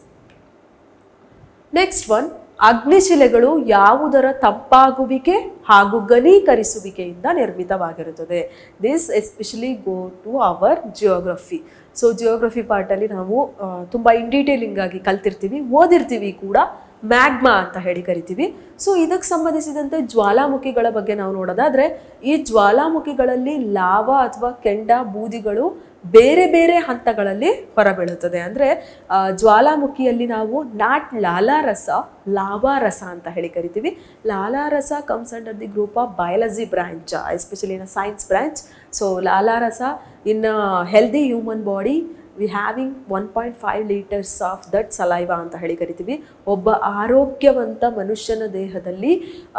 ನೆಕ್ಸ್ಟ್ ಒನ್ ಅಗ್ನಿಶಿಲೆಗಳು ಯಾವುದರ ತಂಪಾಗುವಿಕೆ ಹಾಗೂ ಘನೀಕರಿಸುವಿಕೆಯಿಂದ ನಿರ್ಮಿತವಾಗಿರುತ್ತದೆ this especially go to our geography so geography ಪಾರ್ಟಲ್ಲಿ ನಾವು ಆ, ತುಂಬ ಇನ್ ಡೀಟೇಲಿಂಗ್ ಆಗಿ ಕಲ್ತಿರ್ತೀವಿ ಓದಿರ್ತೀವಿ ಕೂಡ ಮ್ಯಾಗ್ಮಾ ಅಂತ ಹೇಳಿ ಕರಿತೀವಿ ಸೊ ಇದಕ್ಕೆ ಸಂಬಂಧಿಸಿದಂತೆ ಜ್ವಾಲಾಮುಖಿಗಳ ಬಗ್ಗೆ ನಾವು ನೋಡೋದಾದ್ರೆ ಈ ಜ್ವಾಲಾಮುಖಿಗಳಲ್ಲಿ ಲಾವಾ ಅಥವಾ ಕೆಂಡ ಬೂದಿಗಳು ಬೇರೆ ಬೇರೆ ಹಂತಗಳಲ್ಲಿ ಹೊರಬೀಳುತ್ತದೆ ಅಂದರೆ ಜ್ವಾಲಾಮುಖಿಯಲ್ಲಿ ನಾವು ನಾಟ್ ಲಾಲಾರಸ ಲಾವಾರಸ ಅಂತ ಹೇಳಿ ಕರಿತೀವಿ ಲಾಲಾರಸ comes under the group of biology branch especially in science branch so ಲಾಲಾರಸ in healthy human body we having one point five litres of that saliva ಅಂತ ಹೇಳಿ ಕರಿತೀವಿ ಒಬ್ಬ ಆರೋಗ್ಯವಂತ ಮನುಷ್ಯನ ದೇಹದಲ್ಲಿ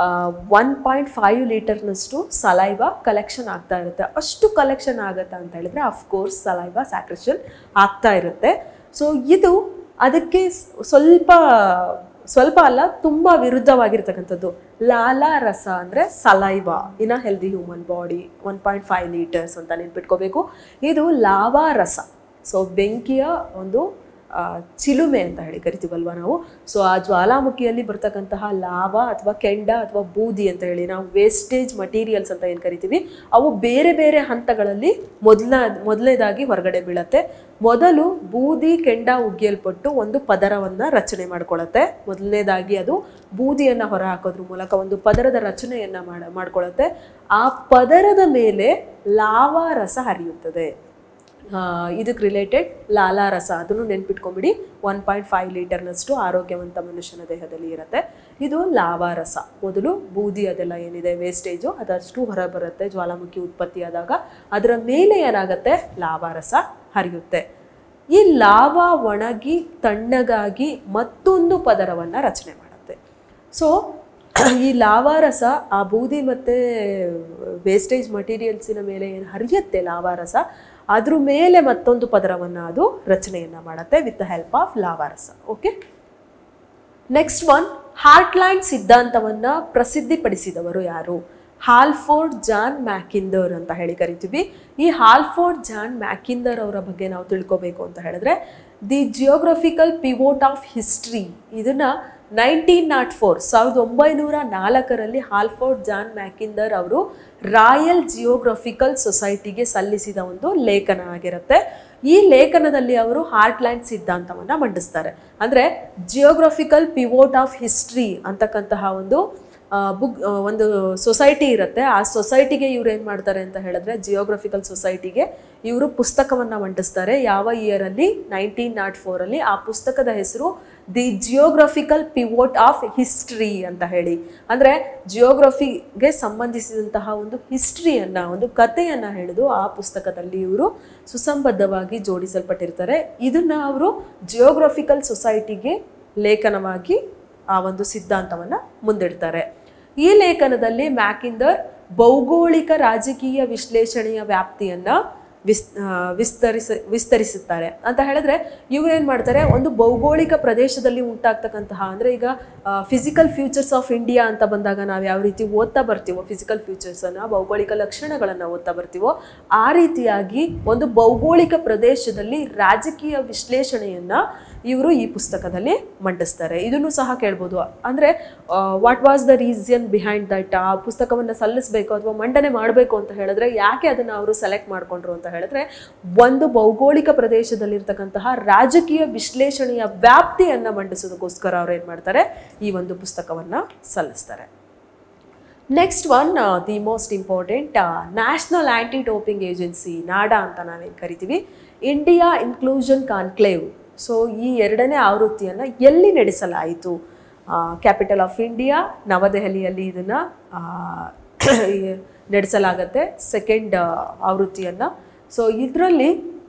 ಒನ್ ಪಾಯಿಂಟ್ ಫೈವ್ ಲೀಟರ್ನಷ್ಟು ಸಲೈವಾ ಕಲೆಕ್ಷನ್ ಆಗ್ತಾ ಇರುತ್ತೆ ಅಷ್ಟು ಕಲೆಕ್ಷನ್ ಆಗುತ್ತಾ ಅಂತ ಹೇಳಿದ್ರೆ ಅಫ್ಕೋರ್ಸ್ ಸಲೈವಾ ಸ್ಯಾಕ್ರೆಷನ್ ಆಗ್ತಾ ಇರುತ್ತೆ ಸೊ ಇದು ಅದಕ್ಕೆ ಸ್- ಸ್ವಲ್ಪ ಸ್ವಲ್ಪ ಅಲ್ಲ ತುಂಬ ವಿರುದ್ಧವಾಗಿರ್ತಕ್ಕಂಥದ್ದು ಲಾಲಾ ರಸ ಅಂದರೆ saliva in a healthy human body one point five litres ಅಂತ ನೆನ್ಪಿಟ್ಕೋಬೇಕು ಇದು ಲಾವಾ ರಸ ಸೊ ಬೆಂಕಿಯ ಒಂದು ಆ, ಚಿಲುಮೆ ಅಂತ ಹೇಳಿ ಕರಿತೀವಲ್ವ ನಾವು ಸೊ ಆ ಜ್ವಾಲಾಮುಖಿಯಲ್ಲಿ ಬರ್ತಕ್ಕಂತಹ ಲಾವಾ ಅಥವಾ ಕೆಂಡ ಅಥವಾ ಬೂದಿ ಅಂತ ಹೇಳಿ ನಾವು ವೇಸ್ಟೇಜ್ ಮಟೀರಿಯಲ್ಸ್ ಅಂತ ಏನು ಕರಿತೀವಿ ಅವು ಬೇರೆ ಬೇರೆ ಹಂತಗಳಲ್ಲಿ ಮೊದಲ ಮೊದಲನೇದಾಗಿ ಹೊರಗಡೆ ಬೀಳತ್ತೆ ಮೊದಲು ಬೂದಿ ಕೆಂಡ ಉಗ್ಗಿಯಲ್ಪಟ್ಟು ಒಂದು ಪದರವನ್ನು ರಚನೆ ಮಾಡ್ಕೊಳ್ಳುತ್ತೆ ಮೊದಲನೇದಾಗಿ ಅದು ಬೂದಿಯನ್ನು ಹೊರ ಹಾಕೋದ್ರ ಮೂಲಕ ಒಂದು ಪದರದ ರಚನೆಯನ್ನು ಮಾಡ ಮಾಡ್ಕೊಳ್ಳುತ್ತೆ ಆ ಪದರದ ಮೇಲೆ ಲಾವಾ ರಸ ಹರಿಯುತ್ತದೆ ಆ, ಇದಕ್ಕೆ ರಿಲೇಟೆಡ್ ಲಾಲಾ ರಸ ಅದನ್ನು ನೆನ್ಪಿಟ್ಕೊಂಬಿಡಿ ಒನ್ ಪಾಯಿಂಟ್ ಫೈವ್ ಲೀಟರ್ನಷ್ಟು ಆರೋಗ್ಯವಂತ ಮನುಷ್ಯನ ದೇಹದಲ್ಲಿ ಇರುತ್ತೆ ಇದು ಲಾವಾ ರಸ ಮೊದಲು ಬೂದಿ ಅದೆಲ್ಲ ಏನಿದೆ ವೇಸ್ಟೇಜು ಅದಷ್ಟು ಹೊರ ಬರುತ್ತೆ ಜ್ವಾಲಾಮುಖಿ ಉತ್ಪತ್ತಿಯಾದಾಗ ಅದರ ಮೇಲೆ ಏನಾಗುತ್ತೆ ಲಾವಾ ರಸ ಹರಿಯುತ್ತೆ ಈ ಲಾವಾ ಒಣಗಿ ತಣ್ಣಗಾಗಿ ಮತ್ತೊಂದು ಪದರವನ್ನು ರಚನೆ ಮಾಡುತ್ತೆ ಸೊ ಈ ಲಾವಾರಸ ಆ ಬೂದಿ ಮತ್ತು ವೇಸ್ಟೇಜ್ ಮಟೀರಿಯಲ್ಸಿನ ಮೇಲೆ ಏನು ಹರಿಯುತ್ತೆ ಲಾವಾರಸ ಅದ್ರ ಮೇಲೆ ಮತ್ತೊಂದು ಪದರವನ್ನು ಅದು ರಚನೆಯನ್ನು ಮಾಡುತ್ತೆ ವಿತ್ ದ ಹೆಲ್ಪ್ ಆಫ್ ಲಾವಾರಸ ಓಕೆ ನೆಕ್ಸ್ಟ್ ಒನ್ ಹಾರ್ಟ್ಲ್ಯಾಂಡ್ ಸಿದ್ಧಾಂತವನ್ನ ಪ್ರಸಿದ್ಧಿಪಡಿಸಿದವರು ಯಾರು ಹಾಲ್ಫೋರ್ಡ್ ಜಾನ್ ಮ್ಯಾಕಿಂದರ್ ಅಂತ ಹೇಳಿ ಕರಿತೀವಿ ಈ ಹಾಲ್ಫೋರ್ಡ್ ಜಾನ್ ಮ್ಯಾಕಿಂದರ್ ಅವರ ಬಗ್ಗೆ ನಾವು ತಿಳ್ಕೊಬೇಕು ಅಂತ ಹೇಳಿದ್ರೆ the geographical pivot of history ಇದನ್ನ ನೈನ್ಟೀನ್ ನಾಟ್ ಫೋರ್ ಸಾವಿರದ ಒಂಬೈನೂರ ನಾಲ್ಕರಲ್ಲಿ ಹಾಲ್ಫೋರ್ಡ್ ಜಾನ್ ಮ್ಯಾಕಿಂದರ್ ಅವರು ರಾಯಲ್ ಜಿಯೋಗ್ರಫಿಕಲ್ ಸೊಸೈಟಿಗೆ ಸಲ್ಲಿಸಿದ ಒಂದು ಲೇಖನ ಆಗಿರುತ್ತೆ ಈ ಲೇಖನದಲ್ಲಿ ಅವರು ಹಾರ್ಟ್ಲ್ಯಾಂಡ್ ಸಿದ್ಧಾಂತವನ್ನು ಮಂಡಿಸ್ತಾರೆ ಅಂದರೆ ಜಿಯೋಗ್ರಫಿಕಲ್ ಪಿವೋಟ್ ಆಫ್ ಹಿಸ್ಟ್ರಿ ಅಂತಕ್ಕಂತಹ ಒಂದು ಬುಕ್ ಒಂದು ಸೊಸೈಟಿ ಇರುತ್ತೆ ಆ ಸೊಸೈಟಿಗೆ ಇವ್ರು ಏನು ಮಾಡ್ತಾರೆ ಅಂತ ಹೇಳಿದ್ರೆ ಜಿಯೋಗ್ರಫಿಕಲ್ ಸೊಸೈಟಿಗೆ ಇವರು ಪುಸ್ತಕವನ್ನು ಮಂಡಿಸ್ತಾರೆ ಯಾವ ಇಯರಲ್ಲಿ ನೈನ್ಟೀನ್ ನಾಟ್ ಫೋರಲ್ಲಿ ಆ ಪುಸ್ತಕದ ಹೆಸರು the geographical pivot of history ಅಂತ ಹೇಳಿ ಅಂದರೆ ಜಿಯೋಗ್ರಫಿಗೆ ಸಂಬಂಧಿಸಿದಂತಹ ಒಂದು ಹಿಸ್ಟ್ರಿಯನ್ನು ಒಂದು ಕಥೆಯನ್ನು ಹೇಳಿದು ಆ ಪುಸ್ತಕದಲ್ಲಿ ಇವರು ಸುಸಂಬದ್ಧವಾಗಿ ಜೋಡಿಸಲ್ಪಟ್ಟಿರ್ತಾರೆ ಇದನ್ನು ಅವರು ಜಿಯೋಗ್ರಫಿಕಲ್ ಸೊಸೈಟಿಗೆ ಲೇಖನವಾಗಿ ಆ ಒಂದು ಸಿದ್ಧಾಂತವನ್ನು ಮುಂದಿಡ್ತಾರೆ ಈ ಲೇಖನದಲ್ಲಿ ಮ್ಯಾಕಿಂದರ್ ಭೌಗೋಳಿಕ ರಾಜಕೀಯ ವಿಶ್ಲೇಷಣೆಯ ವ್ಯಾಪ್ತಿಯನ್ನು ವಿಸ್ ಆ, ವಿಸ್ತರಿಸ ವಿಸ್ತರಿಸುತ್ತಾರೆ ಅಂತ ಹೇಳಿದ್ರೆ ಇವ್ರು ಏನು ಮಾಡ್ತಾರೆ ಒಂದು ಭೌಗೋಳಿಕ ಪ್ರದೇಶದಲ್ಲಿ ಉಂಟಾಗ್ತಕ್ಕಂತಹ ಅಂದರೆ ಈಗ ಫಿಸಿಕಲ್ ಫ್ಯೂಚರ್ಸ್ ಆಫ್ ಇಂಡಿಯಾ ಅಂತ ಬಂದಾಗ ನಾವು ಯಾವ ರೀತಿ ಓದ್ತಾ ಬರ್ತೀವೋ ಫಿಸಿಕಲ್ ಫ್ಯೂಚರ್ಸನ್ನು ಭೌಗೋಳಿಕ ಲಕ್ಷಣಗಳನ್ನು ಓದ್ತಾ ಬರ್ತೀವೋ ಆ ರೀತಿಯಾಗಿ ಒಂದು ಭೌಗೋಳಿಕ ಪ್ರದೇಶದಲ್ಲಿ ರಾಜಕೀಯ ವಿಶ್ಲೇಷಣೆಯನ್ನು ಇವರು ಈ ಪುಸ್ತಕದಲ್ಲಿ ಮಂಡಿಸ್ತಾರೆ ಇದನ್ನು ಸಹ ಕೇಳ್ಬೋದು ಅಂದರೆ what was the reason behind that ಆ ಪುಸ್ತಕವನ್ನು ಸಲ್ಲಿಸಬೇಕು ಅಥವಾ ಮಂಡನೆ ಮಾಡಬೇಕು ಅಂತ ಹೇಳಿದ್ರೆ ಯಾಕೆ ಅದನ್ನು ಅವರು ಸೆಲೆಕ್ಟ್ ಮಾಡಿಕೊಂಡ್ರು ಅಂತ ಹೇಳಿದ್ರೆ ಒಂದು ಭೌಗೋಳಿಕ ಪ್ರದೇಶದಲ್ಲಿರ್ತಕ್ಕಂತಹ ರಾಜಕೀಯ ವಿಶ್ಲೇಷಣೆಯ ವ್ಯಾಪ್ತಿಯನ್ನು ಮಂಡಿಸೋದಕ್ಕೋಸ್ಕರ ಅವ್ರು ಏನು ಮಾಡ್ತಾರೆ ಈ ಒಂದು ಪುಸ್ತಕವನ್ನು ಸಲ್ಲಿಸ್ತಾರೆ next one the most important national anti doping agency NADA ಅಂತ ನಾವೇನು ಕರಿತೀವಿ ಇಂಡಿಯಾ ಇನ್ಕ್ಲೂಷನ್ ಕಾನ್ಕ್ಲೇವ್ ಸೊ ಈ ಎರಡನೇ ಆವೃತ್ತಿಯನ್ನು ಎಲ್ಲಿ ನಡೆಸಲಾಯಿತು ಕ್ಯಾಪಿಟಲ್ ಆಫ್ ಇಂಡಿಯಾ ನವದೆಹಲಿಯಲ್ಲಿ ಇದನ್ನು ನಡೆಸಲಾಗತ್ತೆ ಸೆಕೆಂಡ್ ಆವೃತ್ತಿಯನ್ನು ಸೊ ಇದರಲ್ಲಿ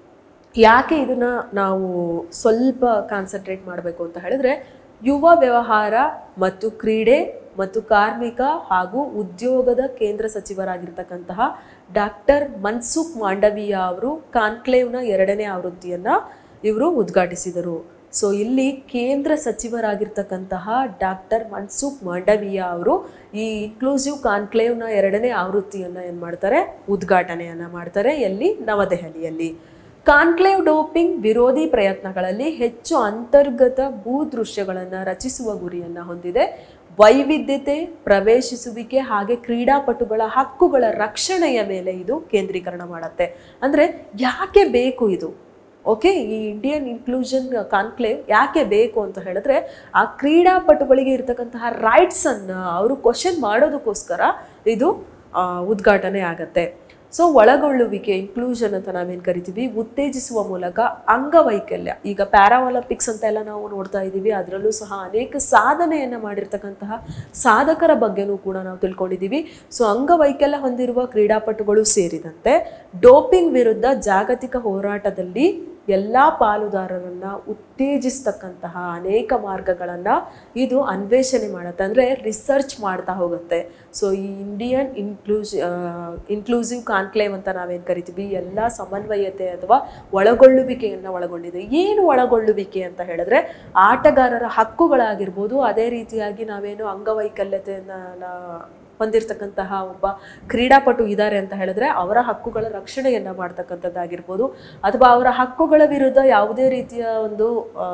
ಯಾಕೆ ಇದನ್ನ ನಾವು ಸ್ವಲ್ಪ ಕಾನ್ಸಂಟ್ರೇಟ್ ಮಾಡಬೇಕು ಅಂತ ಹೇಳಿದ್ರೆ ಯುವ ವ್ಯವಹಾರ ಮತ್ತು ಕ್ರೀಡೆ ಮತ್ತು ಕಾರ್ಮಿಕ ಹಾಗೂ ಉದ್ಯೋಗದ ಕೇಂದ್ರ ಸಚಿವರಾಗಿರ್ತಕ್ಕಂತಹ ಡಾಕ್ಟರ್ ಮನ್ಸುಖ್ ಮಾಂಡವೀಯ ಅವರು ಕಾನ್ಕ್ಲೇವ್ನ ಎರಡನೇ ಆವೃತ್ತಿಯನ್ನು ಇವರು ಉದ್ಘಾಟಿಸಿದರು ಸೊ ಇಲ್ಲಿ ಕೇಂದ್ರ ಸಚಿವರಾಗಿರ್ತಕ್ಕಂತಹ ಡಾಕ್ಟರ್ ಮನ್ಸುಖ್ ಮಾಂಡವೀಯ ಅವರು ಈ ಇನ್ಕ್ಲೂಸಿವ್ ಕಾನ್ಕ್ಲೇವ್ನ ಎರಡನೇ ಆವೃತ್ತಿಯನ್ನು ಏನು ಮಾಡ್ತಾರೆ ಉದ್ಘಾಟನೆಯನ್ನು ಮಾಡ್ತಾರೆ ಎಲ್ಲಿ ನವದೆಹಲಿಯಲ್ಲಿ ಕಾನ್ಕ್ಲೇವ್ ಡೋಪಿಂಗ್ ವಿರೋಧಿ ಪ್ರಯತ್ನಗಳಲ್ಲಿ ಹೆಚ್ಚು ಅಂತರ್ಗತ ಭೂದೃಶ್ಯಗಳನ್ನು ರಚಿಸುವ ಗುರಿಯನ್ನು ಹೊಂದಿದೆ ವೈವಿಧ್ಯತೆ ಪ್ರವೇಶಿಸುವಿಕೆ ಹಾಗೆ ಕ್ರೀಡಾಪಟುಗಳ ಹಕ್ಕುಗಳ ರಕ್ಷಣೆಯ ಮೇಲೆ ಇದು ಕೇಂದ್ರೀಕರಣ ಮಾಡುತ್ತೆ ಅಂದರೆ ಯಾಕೆ ಬೇಕು ಇದು ಓಕೆ ಈ ಇಂಡಿಯನ್ ಇನ್ಕ್ಲೂಷನ್ ಕಾನ್ಕ್ಲೇವ್ ಯಾಕೆ ಬೇಕು ಅಂತ ಹೇಳಿದ್ರೆ ಆ ಕ್ರೀಡಾಪಟುಗಳಿಗೆ ಇರ್ತಕ್ಕಂತಹ ರೈಟ್ಸನ್ನು ಅವರು ಕ್ವಶನ್ ಮಾಡೋದಕ್ಕೋಸ್ಕರ ಇದು ಆ, ಉದ್ಘಾಟನೆ ಆಗತ್ತೆ ಸೊ ಒಳಗೊಳ್ಳುವಿಕೆ ಇನ್ಕ್ಲೂಷನ್ ಅಂತ ನಾವೇನು ಕರಿತೀವಿ ಉತ್ತೇಜಿಸುವ ಮೂಲಕ ಅಂಗವೈಕಲ್ಯ ಈಗ ಪ್ಯಾರಾ ಒಲಿಂಪಿಕ್ಸ್ ಅಂತ ಎಲ್ಲ ನಾವು ನೋಡ್ತಾ ಇದ್ದೀವಿ ಅದರಲ್ಲೂ ಸಹ ಅನೇಕ ಸಾಧನೆಯನ್ನು ಮಾಡಿರ್ತಕ್ಕಂತಹ ಸಾಧಕರ ಬಗ್ಗೆನೂ ಕೂಡ ನಾವು ತಿಳ್ಕೊಂಡಿದ್ದೀವಿ ಸೊ ಅಂಗವೈಕಲ್ಯ ಹೊಂದಿರುವ ಕ್ರೀಡಾಪಟುಗಳು ಸೇರಿದಂತೆ ಡೋಪಿಂಗ್ ವಿರುದ್ಧ ಜಾಗತಿಕ ಹೋರಾಟದಲ್ಲಿ ಎಲ್ಲ ಪಾಲುದಾರರನ್ನ ಉತ್ತೇಜಿಸ್ತಕ್ಕಂತಹ ಅನೇಕ ಮಾರ್ಗಗಳನ್ನು ಇದು ಅನ್ವೇಷಣೆ ಮಾಡುತ್ತೆ ಅಂದರೆ ರಿಸರ್ಚ್ ಮಾಡ್ತಾ ಹೋಗುತ್ತೆ ಸೊ ಈ ಇಂಡಿಯನ್ ಇನ್ಕ್ಲೂಸ್ ಇನ್ಕ್ಲೂಸಿವ್ ಕಾನ್ಕ್ಲೇವ್ ಅಂತ ನಾವೇನು ಕರಿತೀವಿ ಎಲ್ಲ ಸಮನ್ವಯತೆ ಅಥವಾ ಒಳಗೊಳ್ಳುವಿಕೆಯನ್ನು ಒಳಗೊಂಡಿದೆ ಏನು ಒಳಗೊಳ್ಳುವಿಕೆ ಅಂತ ಹೇಳಿದ್ರೆ ಆಟಗಾರರ ಹಕ್ಕುಗಳಾಗಿರ್ಬೋದು ಅದೇ ರೀತಿಯಾಗಿ ನಾವೇನು ಅಂಗವೈಕಲ್ಯತೆಯನ್ನು ಹೊಂದಿರತಕ್ಕಂತಹ ಒಬ್ಬ ಕ್ರೀಡಾಪಟು ಇದ್ದಾರೆ ಅಂತ ಹೇಳಿದ್ರೆ ಅವರ ಹಕ್ಕುಗಳ ರಕ್ಷಣೆಯನ್ನು ಮಾಡ್ತಕ್ಕಂಥದ್ದಾಗಿರ್ಬೋದು ಅಥವಾ ಅವರ ಹಕ್ಕುಗಳ ವಿರುದ್ಧ ಯಾವುದೇ ರೀತಿಯ ಒಂದು ಆ,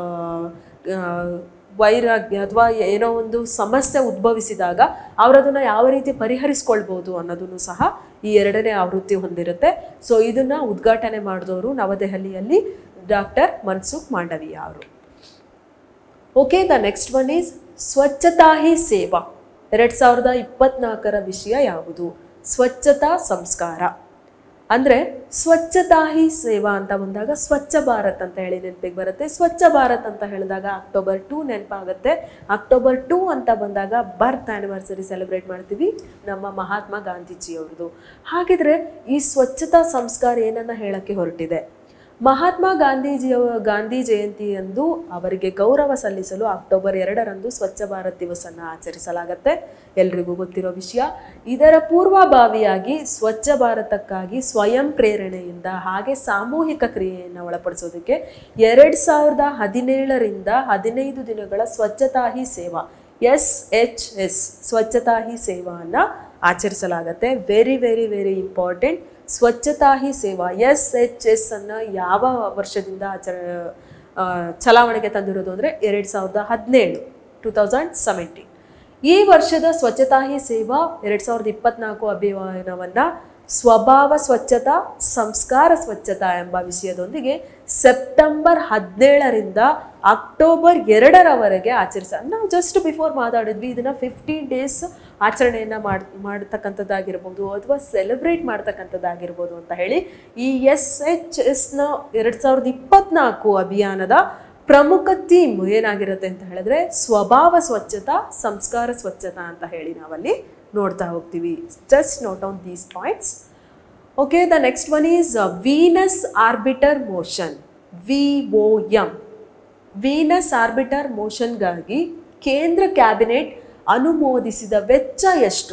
ಆ, ವೈರಾಗ್ಯ ಅಥವಾ ಏನೋ ಒಂದು ಸಮಸ್ಯೆ ಉದ್ಭವಿಸಿದಾಗ ಅವರದನ್ನು ಯಾವ ರೀತಿ ಪರಿಹರಿಸ್ಕೊಳ್ಬೋದು ಅನ್ನೋದನ್ನು ಸಹ ಈ ಎರಡನೇ ಆವೃತ್ತಿ ಹೊಂದಿರುತ್ತೆ ಸೊ ಇದನ್ನ ಉದ್ಘಾಟನೆ ಮಾಡಿದವರು ನವದೆಹಲಿಯಲ್ಲಿ ಡಾಕ್ಟರ್ ಮನ್ಸುಖ್ ಮಾಂಡವೀಯ ಅವರು okay the next one is Swachhata Hi ಸೇವಾ ಎರಡು ಸಾವಿರದ ಇಪ್ಪತ್ನಾಲ್ಕರ ವಿಷಯ ಯಾವುದು ಸ್ವಚ್ಛತಾ ಸಂಸ್ಕಾರ ಅಂದರೆ ಸ್ವಚ್ಛತಾ ಹಿ ಸೇವಾ ಅಂತ ಬಂದಾಗ ಸ್ವಚ್ಛ ಭಾರತ್ ಅಂತ ಹೇಳಿ ನೆನಪಿಗೆ ಬರುತ್ತೆ ಸ್ವಚ್ಛ ಭಾರತ್ ಅಂತ ಹೇಳಿದಾಗ ಅಕ್ಟೋಬರ್ ಟೂ ನೆನಪಾಗುತ್ತೆ ಅಕ್ಟೋಬರ್ ಟೂ ಅಂತ ಬಂದಾಗ ಬರ್ತ್ ಆ್ಯನಿವರ್ಸರಿ ಸೆಲೆಬ್ರೇಟ್ ಮಾಡ್ತೀವಿ ನಮ್ಮ ಮಹಾತ್ಮ ಗಾಂಧೀಜಿಯವ್ರದ್ದು ಹಾಗಿದ್ರೆ ಈ ಸ್ವಚ್ಛತಾ ಸಂಸ್ಕಾರ ಏನನ್ನ ಹೇಳಕ್ಕೆ ಹೊರಟಿದೆ ಮಹಾತ್ಮ ಗಾಂಧೀಜಿಯವ ಗಾಂಧಿ ಜಯಂತಿಯಂದು ಅವರಿಗೆ ಗೌರವ ಸಲ್ಲಿಸಲು ಅಕ್ಟೋಬರ್ ಎರಡರಂದು ಸ್ವಚ್ಛ ಭಾರತ್ ದಿವಸನ್ನು ಆಚರಿಸಲಾಗುತ್ತೆ ಎಲ್ರಿಗೂ ಗೊತ್ತಿರೋ ವಿಷಯ ಇದರ ಪೂರ್ವಭಾವಿಯಾಗಿ ಸ್ವಚ್ಛ ಭಾರತಕ್ಕಾಗಿ ಸ್ವಯಂ ಪ್ರೇರಣೆಯಿಂದ ಹಾಗೆ ಸಾಮೂಹಿಕ ಕ್ರಿಯೆಯನ್ನು ಒಳಪಡಿಸೋದಕ್ಕೆ ಎರಡು ಸಾವಿರದ ಹದಿನೇಳರಿಂದ ಹದಿನೈದು ದಿನಗಳ ಸ್ವಚ್ಛತಾ ಹಿ ಸೇವಾ S H S Swachhata Hi ಸೇವಾವನ್ನು ಆಚರಿಸಲಾಗುತ್ತೆ very very very important Swachhata Hi ಸೇವಾ ಎಸ್ ಎಚ್ ಎಸ್ ಅನ್ನು ಯಾವ ವರ್ಷದಿಂದ ಆಚರ ಆ, ಚಲಾವಣೆಗೆ ತಂದಿರೋದು ಅಂದರೆ ಎರಡು ಸಾವಿರದ ಹದಿನೇಳು ಟೂ ತೌಸಂಡ್ ಸೆವೆಂಟೀನ್ ಈ ವರ್ಷದ ಸ್ವಚ್ಛತಾ ಹಿ ಸೇವಾ ಎರಡು ಸಾವಿರದ ಇಪ್ಪತ್ನಾಲ್ಕು ಅಭಿಯಾನವನ್ನು ಸ್ವಭಾವ ಸ್ವಚ್ಛತಾ ಸಂಸ್ಕಾರ ಸ್ವಚ್ಛತಾ ಎಂಬ ವಿಷಯದೊಂದಿಗೆ ಸೆಪ್ಟೆಂಬರ್ ಹದಿನೇಳರಿಂದ ಅಕ್ಟೋಬರ್ ಎರಡರವರೆಗೆ ಆಚರಿಸ ನಾವು ಜಸ್ಟ್ ಬಿಫೋರ್ ಮಾತಾಡಿದ್ವಿ ಇದನ್ನ ಫಿಫ್ಟೀನ್ ಡೇಸ್ ಆಚರಣೆಯನ್ನ ಮಾಡ್ ಮಾಡ್ತಕ್ಕಂಥದ್ದಾಗಿರ್ಬೋದು ಅಥವಾ ಸೆಲೆಬ್ರೇಟ್ ಮಾಡ್ತಕ್ಕಂಥದ್ದಾಗಿರ್ಬೋದು ಅಂತ ಹೇಳಿ ಈ ಎಸ್ ಎಚ್ ಎಸ್ನ ಎರಡು ಸಾವಿರದ ಇಪ್ಪತ್ನಾಲ್ಕು ಅಭಿಯಾನದ ಪ್ರಮುಖ ಥೀಮ್ ಏನಾಗಿರುತ್ತೆ ಅಂತ ಹೇಳಿದ್ರೆ ಸ್ವಭಾವ ಸ್ವಚ್ಛತಾ ಸಂಸ್ಕಾರ ಸ್ವಚ್ಛತಾ ಅಂತ ಹೇಳಿ ನಾವಲ್ಲಿ ನೋಡ್ತಾ ಹೋಗ್ತೀವಿ just note on these points okay the next one is Venus orbiter motion V O M Venus orbiter ಮೋಷನ್ಗಾಗಿ ಕೇಂದ್ರ ಕ್ಯಾಬಿನೆಟ್ ಅನುಮೋದಿಸಿದ ವೆಚ್ಚ ಎಷ್ಟು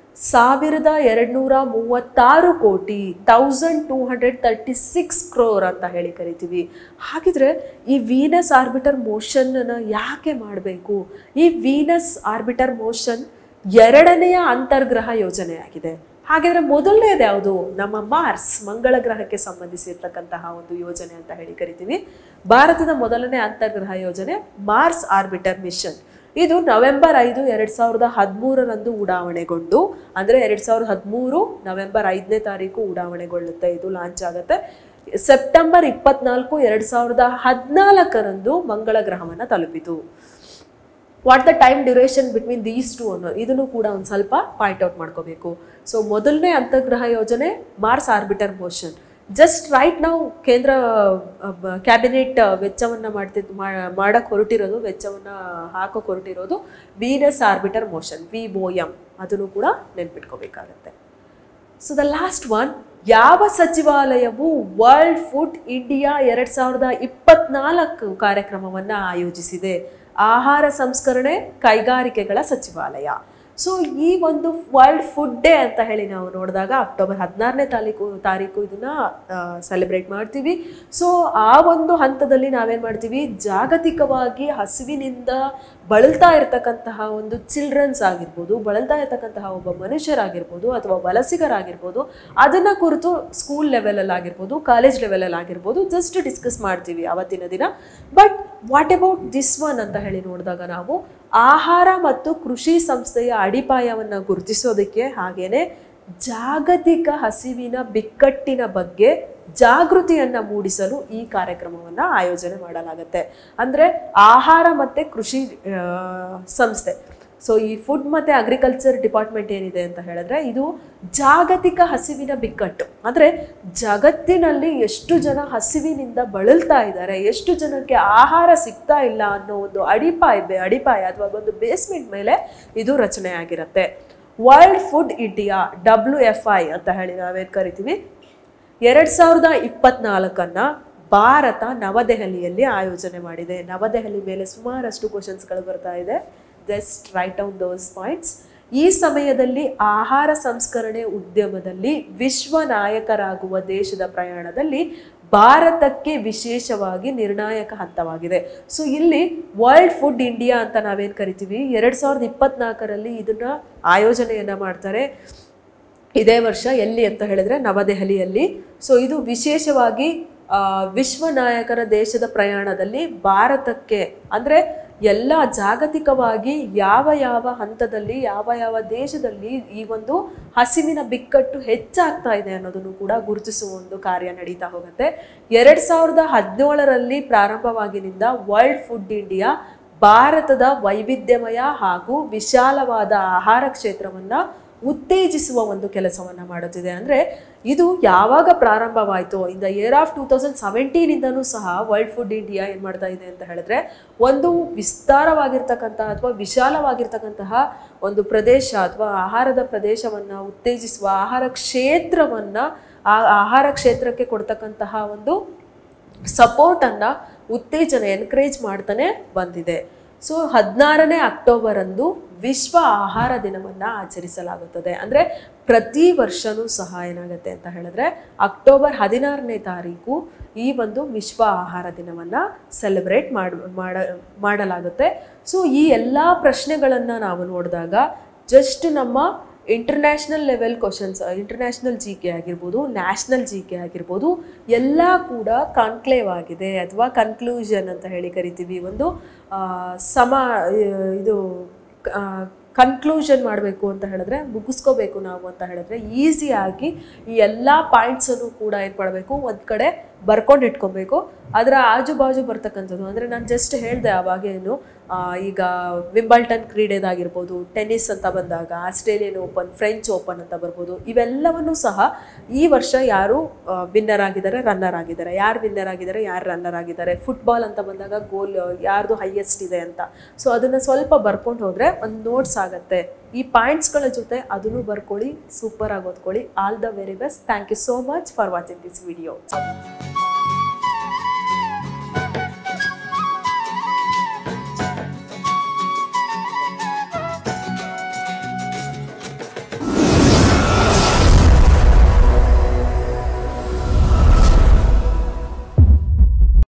ಸಾವಿರದ ಎರಡುನೂರ ಮೂವತ್ತಾರು ಕೋಟಿ thousand two hundred thirty six crore ಅಂತ ಹೇಳಿ ಕರಿತೀವಿ ಹಾಗಿದ್ರೆ ಈ ವೀನಸ್ ಆರ್ಬಿಟರ್ ಮೋಷನ್ನ ಯಾಕೆ ಮಾಡಬೇಕು ಈ ವೀನಸ್ ಆರ್ಬಿಟರ್ ಮೋಷನ್ ಎರಡನೆಯ ಅಂತರ್ಗ್ರಹ ಯೋಜನೆಯಾಗಿದೆ ಹಾಗಿದ್ರೆ ಮೊದಲನೇದು ಯಾವುದು ನಮ್ಮ ಮಾರ್ಸ್ ಮಂಗಳ ಗ್ರಹಕ್ಕೆ ಸಂಬಂಧಿಸಿರ್ತಕ್ಕಂತಹ ಒಂದು ಯೋಜನೆ ಅಂತ ಹೇಳಿ ಕರಿತೀವಿ ಭಾರತದ ಮೊದಲನೇ ಅಂತರ್ಗ್ರಹ ಯೋಜನೆ ಮಾರ್ಸ್ ಆರ್ಬಿಟರ್ ಮಿಷನ್ ಇದು ನವೆಂಬರ್ ಐದು ಎರಡ್ ಸಾವಿರದ ಹದಿಮೂರರಂದು ಉಡಾವಣೆಗೊಂಡು ಅಂದ್ರೆ ಎರಡ್ ಸಾವಿರದ ಹದಿಮೂರು ನವೆಂಬರ್ ಐದನೇ ತಾರೀಕು ಉಡಾವಣೆಗೊಳ್ಳುತ್ತೆ ಇದು ಲಾಂಚ್ ಆಗುತ್ತೆ ಸೆಪ್ಟೆಂಬರ್ ಇಪ್ಪತ್ನಾಲ್ಕು ಎರಡ್ ಸಾವಿರದ ಹದಿನಾಲ್ಕರಂದು ಮಂಗಳ ಗ್ರಹವನ್ನ ತಲುಪಿತು what the time duration between these two ಅನ್ನೋ ಇದನ್ನು ಕೂಡ ಒಂದು ಸ್ವಲ್ಪ ಪಾಯಿಂಟ್ ಔಟ್ ಮಾಡ್ಕೋಬೇಕು ಸೊ ಮೊದಲನೇ ಅಂತರ್ಗ್ರಹ ಯೋಜನೆ Mars orbiter motion just right ನಾವು ಕೇಂದ್ರ ಕ್ಯಾಬಿನೆಟ್ ವೆಚ್ಚವನ್ನು ಮಾಡ್ತಿದ್ ಮಾಡಕ್ಕೆ ಹೊರಟಿರೋದು ವೆಚ್ಚವನ್ನು ಹಾಕೋಕೆ ಹೊರಟಿರೋದು Venus orbiter motion V O M ಅದನ್ನು ಕೂಡ ನೆನ್ಪಿಟ್ಕೋಬೇಕಾಗತ್ತೆ ಸೊ ದ ಲಾಸ್ಟ್ ಒನ್ ಯಾವ ಸಚಿವಾಲಯವು ವರ್ಲ್ಡ್ ಫುಡ್ ಇಂಡಿಯಾ ಎರಡ್ ಸಾವಿರದ ಇಪ್ಪತ್ನಾಲ್ಕು ಕಾರ್ಯಕ್ರಮವನ್ನು ಆಯೋಜಿಸಿದೆ ಆಹಾರ ಸಂಸ್ಕರಣೆ ಕೈಗಾರಿಕೆಗಳ ಸಚಿವಾಲಯ ಸೊ ಈ ಒಂದು ವರ್ಲ್ಡ್ ಫುಡ್ ಡೇ ಅಂತ ಹೇಳಿ ನಾವು ನೋಡಿದಾಗ ಅಕ್ಟೋಬರ್ ಹದಿನಾರನೇ ತಾರೀಕು ತಾರೀಕು ಇದನ್ನ ಸೆಲೆಬ್ರೇಟ್ ಮಾಡ್ತೀವಿ ಸೊ ಆ ಒಂದು ಹಂತದಲ್ಲಿ ನಾವೇನು ಮಾಡ್ತೀವಿ ಜಾಗತಿಕವಾಗಿ ಹಸಿವಿನಿಂದ ಬಳಲ್ತಾ ಇರತಕ್ಕಂತಹ ಒಂದು ಚಿಲ್ಡ್ರನ್ಸ್ ಆಗಿರ್ಬೋದು ಬಳಲ್ತಾ ಇರತಕ್ಕಂತಹ ಒಬ್ಬ ಮನುಷ್ಯರಾಗಿರ್ಬೋದು ಅಥವಾ ವಲಸಿಗರಾಗಿರ್ಬೋದು ಅದನ್ನ ಕುರಿತು ಸ್ಕೂಲ್ ಲೆವೆಲಲ್ಲಿ ಆಗಿರ್ಬೋದು ಕಾಲೇಜ್ ಲೆವೆಲಲ್ಲಿ ಆಗಿರ್ಬೋದು ಜಸ್ಟ್ ಡಿಸ್ಕಸ್ ಮಾಡ್ತೀವಿ ಅವತ್ತಿನ ದಿನ but what about this one ಅಂತ ಹೇಳಿ ನೋಡಿದಾಗ ನಾವು ಆಹಾರ ಮತ್ತು ಕೃಷಿ ಸಂಸ್ಥೆಯ ಅಡಿಪಾಯವನ್ನು ಗುರುತಿಸೋದಕ್ಕೆ ಹಾಗೇನೆ ಜಾಗತಿಕ ಹಸಿವಿನ ಬಿಕ್ಕಟ್ಟಿನ ಬಗ್ಗೆ ಜಾಗೃತಿಯನ್ನ ಮೂಡಿಸಲು ಈ ಕಾರ್ಯಕ್ರಮವನ್ನ ಆಯೋಜನೆ ಮಾಡಲಾಗುತ್ತೆ ಅಂದ್ರೆ ಆಹಾರ ಮತ್ತೆ ಕೃಷಿ ಆ, ಸಂಸ್ಥೆ ಸೊ ಈ ಫುಡ್ ಮತ್ತೆ ಅಗ್ರಿಕಲ್ಚರ್ ಡಿಪಾರ್ಟ್ಮೆಂಟ್ ಏನಿದೆ ಅಂತ ಹೇಳಿದ್ರೆ ಇದು ಜಾಗತಿಕ ಹಸಿವಿನ ಬಿಕ್ಕಟ್ಟು ಅಂದ್ರೆ ಜಗತ್ತಿನಲ್ಲಿ ಎಷ್ಟು ಜನ ಹಸಿವಿನಿಂದ ಬಳಲ್ತಾ ಇದ್ದಾರೆ ಎಷ್ಟು ಜನಕ್ಕೆ ಆಹಾರ ಸಿಗ್ತಾ ಇಲ್ಲ ಅನ್ನೋ ಒಂದು ಅಡಿಪಾಯ ಬೆ- ಅಡಿಪಾಯ ಅಥವಾ ಒಂದು ಬೇಸ್ಮೆಂಟ್ ಮೇಲೆ ಇದು ರಚನೆ ಆಗಿರುತ್ತೆ world food India W F I ಅಂತ ಹೇಳಿ ನಾವೇನು ಕರಿತೀವಿ ಎರಡ್ ಸಾವಿರದ ಇಪ್ಪತ್ನಾಲ್ಕನ್ನ ಭಾರತ ನವದೆಹಲಿಯಲ್ಲಿ ಆಯೋಜನೆ ಮಾಡಿದೆ ನವದೆಹಲಿ ಮೇಲೆ ಸುಮಾರಷ್ಟು ಕ್ವಶನ್ಸ್ಗಳು ಬರ್ತಾ ಇದೆ just write down those points ಈ ಸಮಯದಲ್ಲಿ ಆಹಾರ ಸಂಸ್ಕರಣೆ ಉದ್ಯಮದಲ್ಲಿ ವಿಶ್ವ ನಾಯಕರಾಗುವ ದೇಶದ ಪ್ರಯಾಣದಲ್ಲಿ ಭಾರತಕ್ಕೆ ವಿಶೇಷವಾಗಿ ನಿರ್ಣಾಯಕ ಹಂತವಾಗಿದೆ ಸೊ ಇಲ್ಲಿ ವರ್ಲ್ಡ್ ಫುಡ್ ಇಂಡಿಯಾ ಅಂತ ನಾವೇನು ಕರಿತೀವಿ ಎರಡು ಸಾವಿರದ ಇಪ್ಪತ್ನಾಲ್ಕರಲ್ಲಿ ಇದನ್ನ ಆಯೋಜನೆಯನ್ನ ಮಾಡ್ತಾರೆ ಇದೇ ವರ್ಷ ಎಲ್ಲಿ ಅಂತ ಹೇಳಿದ್ರೆ ನವದೆಹಲಿಯಲ್ಲಿ ಸೊ ಇದು ವಿಶೇಷವಾಗಿ ಆ, ವಿಶ್ವ ನಾಯಕರ ದೇಶದ ಪ್ರಯಾಣದಲ್ಲಿ ಭಾರತಕ್ಕೆ ಅಂದ್ರೆ ಎಲ್ಲ ಜಾಗತಿಕವಾಗಿ ಯಾವ ಯಾವ ಹಂತದಲ್ಲಿ ಯಾವ ಯಾವ ದೇಶದಲ್ಲಿ ಈ ಒಂದು ಹಸಿವಿನ ಬಿಕ್ಕಟ್ಟು ಹೆಚ್ಚಾಗ್ತಾ ಇದೆ ಅನ್ನೋದನ್ನು ಕೂಡ ಗುರುತಿಸುವ ಒಂದು ಕಾರ್ಯ ನಡೀತಾ ಹೋಗುತ್ತೆ ಎರಡ್ ಸಾವಿರದ ಹದಿನೇಳರಲ್ಲಿ ಪ್ರಾರಂಭವಾಗಿನಿಂದ ವರ್ಲ್ಡ್ ಫುಡ್ ಇಂಡಿಯಾ ಭಾರತದ ವೈವಿಧ್ಯಮಯ ಹಾಗೂ ವಿಶಾಲವಾದ ಆಹಾರ ಕ್ಷೇತ್ರವನ್ನ ಉತ್ತೇಜಿಸುವ ಒಂದು ಕೆಲಸವನ್ನ ಮಾಡುತ್ತಿದೆ ಅಂದ್ರೆ ಇದು ಯಾವಾಗ ಪ್ರಾರಂಭವಾಯಿತು in the year of two thousand ಸೆವೆಂಟೀನಿಂದನೂ ಸಹ ವರ್ಲ್ಡ್ ಫುಡ್ ಇಂಡಿಯಾ ಏನ್ ಮಾಡ್ತಾ ಇದೆ ಅಂತ ಹೇಳಿದ್ರೆ ಒಂದು ವಿಸ್ತಾರವಾಗಿರ್ತಕ್ಕಂತಹ ಅಥವಾ ವಿಶಾಲವಾಗಿರ್ತಕ್ಕಂತಹ ಒಂದು ಪ್ರದೇಶ ಅಥವಾ ಆಹಾರದ ಪ್ರದೇಶವನ್ನ ಉತ್ತೇಜಿಸುವ ಆಹಾರ ಕ್ಷೇತ್ರವನ್ನ ಆ ಆಹಾರ ಕ್ಷೇತ್ರಕ್ಕೆ ಕೊಡ್ತಕ್ಕಂತಹ ಒಂದು ಸಪೋರ್ಟನ್ನು ಉತ್ತೇಜನ ಎನ್ಕರೇಜ್ ಮಾಡ್ತಾನೆ ಬಂದಿದೆ ಸೊ ಹದಿನಾರನೇ ಅಕ್ಟೋಬರ್ ಅಂದು ವಿಶ್ವ ಆಹಾರ ದಿನವನ್ನು ಆಚರಿಸಲಾಗುತ್ತದೆ ಅಂದರೆ ಪ್ರತಿ ವರ್ಷವೂ ಸಹ ಏನಾಗುತ್ತೆ ಅಂತ ಹೇಳಿದ್ರೆ ಅಕ್ಟೋಬರ್ ಹದಿನಾರನೇ ತಾರೀಕು ಈ ಒಂದು ವಿಶ್ವ ಆಹಾರ ದಿನವನ್ನು ಸೆಲೆಬ್ರೇಟ್ ಮಾಡ ಮಾಡ ಮಾಡಲಾಗುತ್ತೆ ಸೊ ಈ ಎಲ್ಲ ಪ್ರಶ್ನೆಗಳನ್ನು ನಾವು ನೋಡಿದಾಗ ಜಸ್ಟ್ ನಮ್ಮ international level questions international G K ಆಗಿರ್ಬೋದು ನ್ಯಾಷನಲ್ ಜಿ ಕೆ ಆಗಿರ್ಬೋದು ಎಲ್ಲ ಕೂಡ ಕಾನ್ಕ್ಲೇವ್ ಆಗಿದೆ ಅಥವಾ ಕನ್ಕ್ಲೂಷನ್ ಅಂತ ಹೇಳಿ ಕರಿತೀವಿ ಒಂದು ಆ, ಸಮ ಇದು ಕನ್ಕ್ಲೂಷನ್ ಮಾಡಬೇಕು ಅಂತ ಹೇಳಿದ್ರೆ ಮುಗಿಸ್ಕೋಬೇಕು ನಾವು ಅಂತ ಹೇಳಿದ್ರೆ ಈಸಿಯಾಗಿ ಈ ಎಲ್ಲ ಪಾಯಿಂಟ್ಸನ್ನು ಕೂಡ ಏನು ಮಾಡಬೇಕು ಒಂದು ಕಡೆ ಬರ್ಕೊಂಡು ಇಟ್ಕೊಬೇಕು ಅದರ ಆಜು ಬಾಜು ಬರ್ತಕ್ಕಂಥದ್ದು ಅಂದರೆ ನಾನು ಜಸ್ಟ್ ಹೇಳಿದೆ ಆವಾಗೇನು ಆ, ಈಗ ವಿಂಬಲ್ಟನ್ ಕ್ರೀಡೆದಾಗಿರ್ಬೋದು ಟೆನ್ನಿಸ್ ಅಂತ ಬಂದಾಗ ಆಸ್ಟ್ರೇಲಿಯನ್ ಓಪನ್ ಫ್ರೆಂಚ್ ಓಪನ್ ಅಂತ ಬರ್ಬೋದು ಇವೆಲ್ಲವನ್ನು ಸಹ ಈ ವರ್ಷ ಯಾರು ವಿನ್ನರ್ ಆಗಿದ್ದಾರೆ ರನ್ನರ್ ಆಗಿದ್ದಾರೆ ಯಾರು ವಿನ್ನರ್ ಆಗಿದ್ದಾರೆ ಯಾರು ರನ್ನರ್ ಆಗಿದ್ದಾರೆ ಫುಟ್ಬಾಲ್ ಅಂತ ಬಂದಾಗ ಗೋಲ್ ಯಾರ್ದು ಹೈಯೆಸ್ಟ್ ಇದೆ ಅಂತ ಸೊ ಅದನ್ನು ಸ್ವಲ್ಪ ಬರ್ಕೊಂಡು ಹೋದರೆ ಒಂದು ನೋಟ್ಸ್ ಆಗುತ್ತೆ ಈ ಪಾಯಿಂಟ್ಸ್ಗಳ ಜೊತೆ ಅದನ್ನು ಬರ್ಕೊಳ್ಳಿ ಸೂಪರ್ ಆಗಿ ಓದ್ಕೊಳ್ಳಿ all the very best thank you so much for watching this video